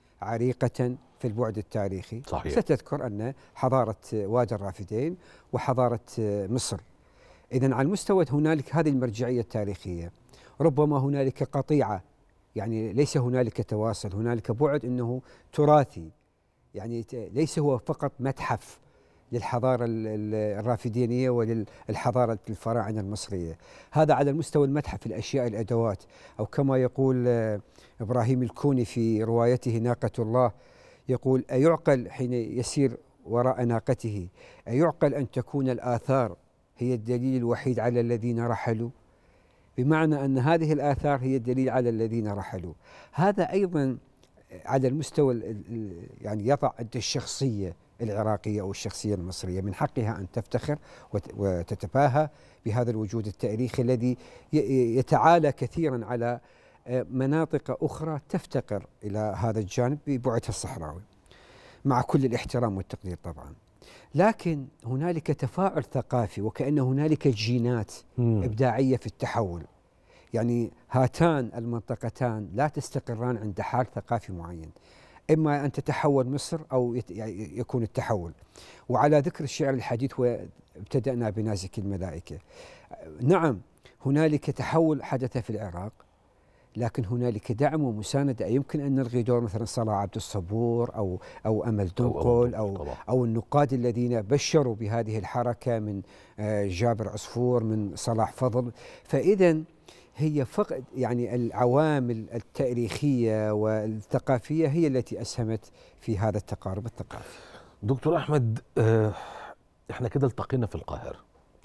عريقة في البعد التاريخي صحيح. ستذكر أن حضارة آه، وادي الرافدين وحضارة آه، مصر إذا على المستوى هنالك هذه المرجعية التاريخية ربما هنالك قطيعة يعني ليس هنالك تواصل هنالك بعد أنه تراثي يعني ت- ليس هو فقط متحف للحضارة ال- ال- الرافدينية وللحضارة الفراعنة المصرية هذا على المستوى المتحف الأشياء الأدوات أو كما يقول آه، إبراهيم الكوني في روايته ناقة الله يقول أيعقل حين يسير وراء ناقته أيعقل أن تكون الآثار هي الدليل الوحيد على الذين رحلوا بمعنى أن هذه الآثار هي الدليل على الذين رحلوا هذا أيضا على المستوى ال- ال- يعني يضع عند الشخصية العراقية أو الشخصية المصرية من حقها أن تفتخر وت- وتتباهى بهذا الوجود التاريخي الذي ي- يتعالى كثيرا على آه، مناطق أخرى تفتقر إلى هذا الجانب ببعدها الصحراوي مع كل الاحترام والتقدير طبعا لكن هنالك تفاعل ثقافي وكأن هنالك جينات مم. إبداعية في التحول يعني هاتان المنطقتان لا تستقران عند حال ثقافي معين إما أن تتحول مصر أو يت- يعني يكون التحول وعلى ذكر الشعر الحديث وابتدأنا بنازك الملائكة نعم هنالك تحول حدث في العراق لكن هنالك دعم ومساندة يمكن أن نلغي دور مثلا صلاح عبد الصبور أو أو أمل دنقل أو أو النقاد الذين بشروا بهذه الحركة من آه، جابر عصفور من صلاح فضل فإذا هي فقط يعني العوامل التاريخية والثقافية هي التي أسهمت في هذا التقارب الثقافي دكتور احمد آه، احنا كده التقينا في القاهره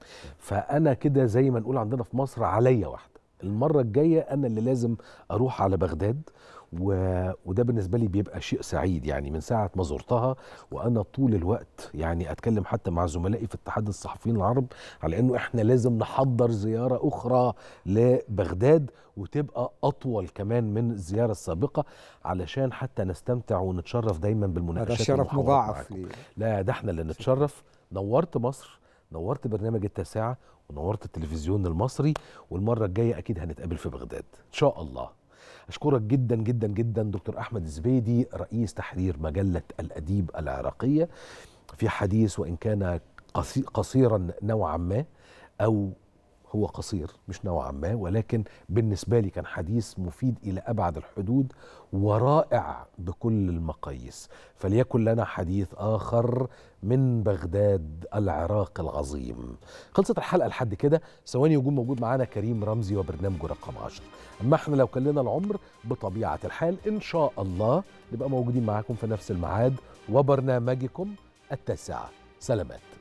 فانا كده زي ما نقول عندنا في مصر عليا واحده المره الجايه انا اللي لازم اروح على بغداد و... وده بالنسبه لي بيبقى شيء سعيد يعني من ساعه ما زرتها وانا طول الوقت يعني اتكلم حتى مع زملائي في اتحاد الصحفيين العرب على انه احنا لازم نحضر زياره اخرى لبغداد وتبقى اطول كمان من الزياره السابقه علشان حتى نستمتع ونتشرف دايما بالمناقشات هذا شرف والمحاورات مضاعف معاكم. لي لا ده احنا اللي نتشرف نورت مصر نورت برنامج التاسعة ونورت التلفزيون المصري والمرة الجاية أكيد هنتقابل في بغداد إن شاء الله أشكرك جدا جدا جدا دكتور أحمد الزبيدي رئيس تحرير مجلة الأديب العراقية في حديث وإن كان قصي- قصيرا نوعا ما أو هو قصير مش نوعا ما ولكن بالنسبة لي كان حديث مفيد إلى أبعد الحدود ورائع بكل المقاييس فليكن لنا حديث آخر من بغداد العراق العظيم خلصت الحلقة لحد كده ثواني يكون موجود معانا كريم رمزي وبرنامجه رقم 10 أما احنا لو كان لنا العمر بطبيعة الحال إن شاء الله نبقى موجودين معاكم في نفس الميعاد وبرنامجكم التاسعة سلامات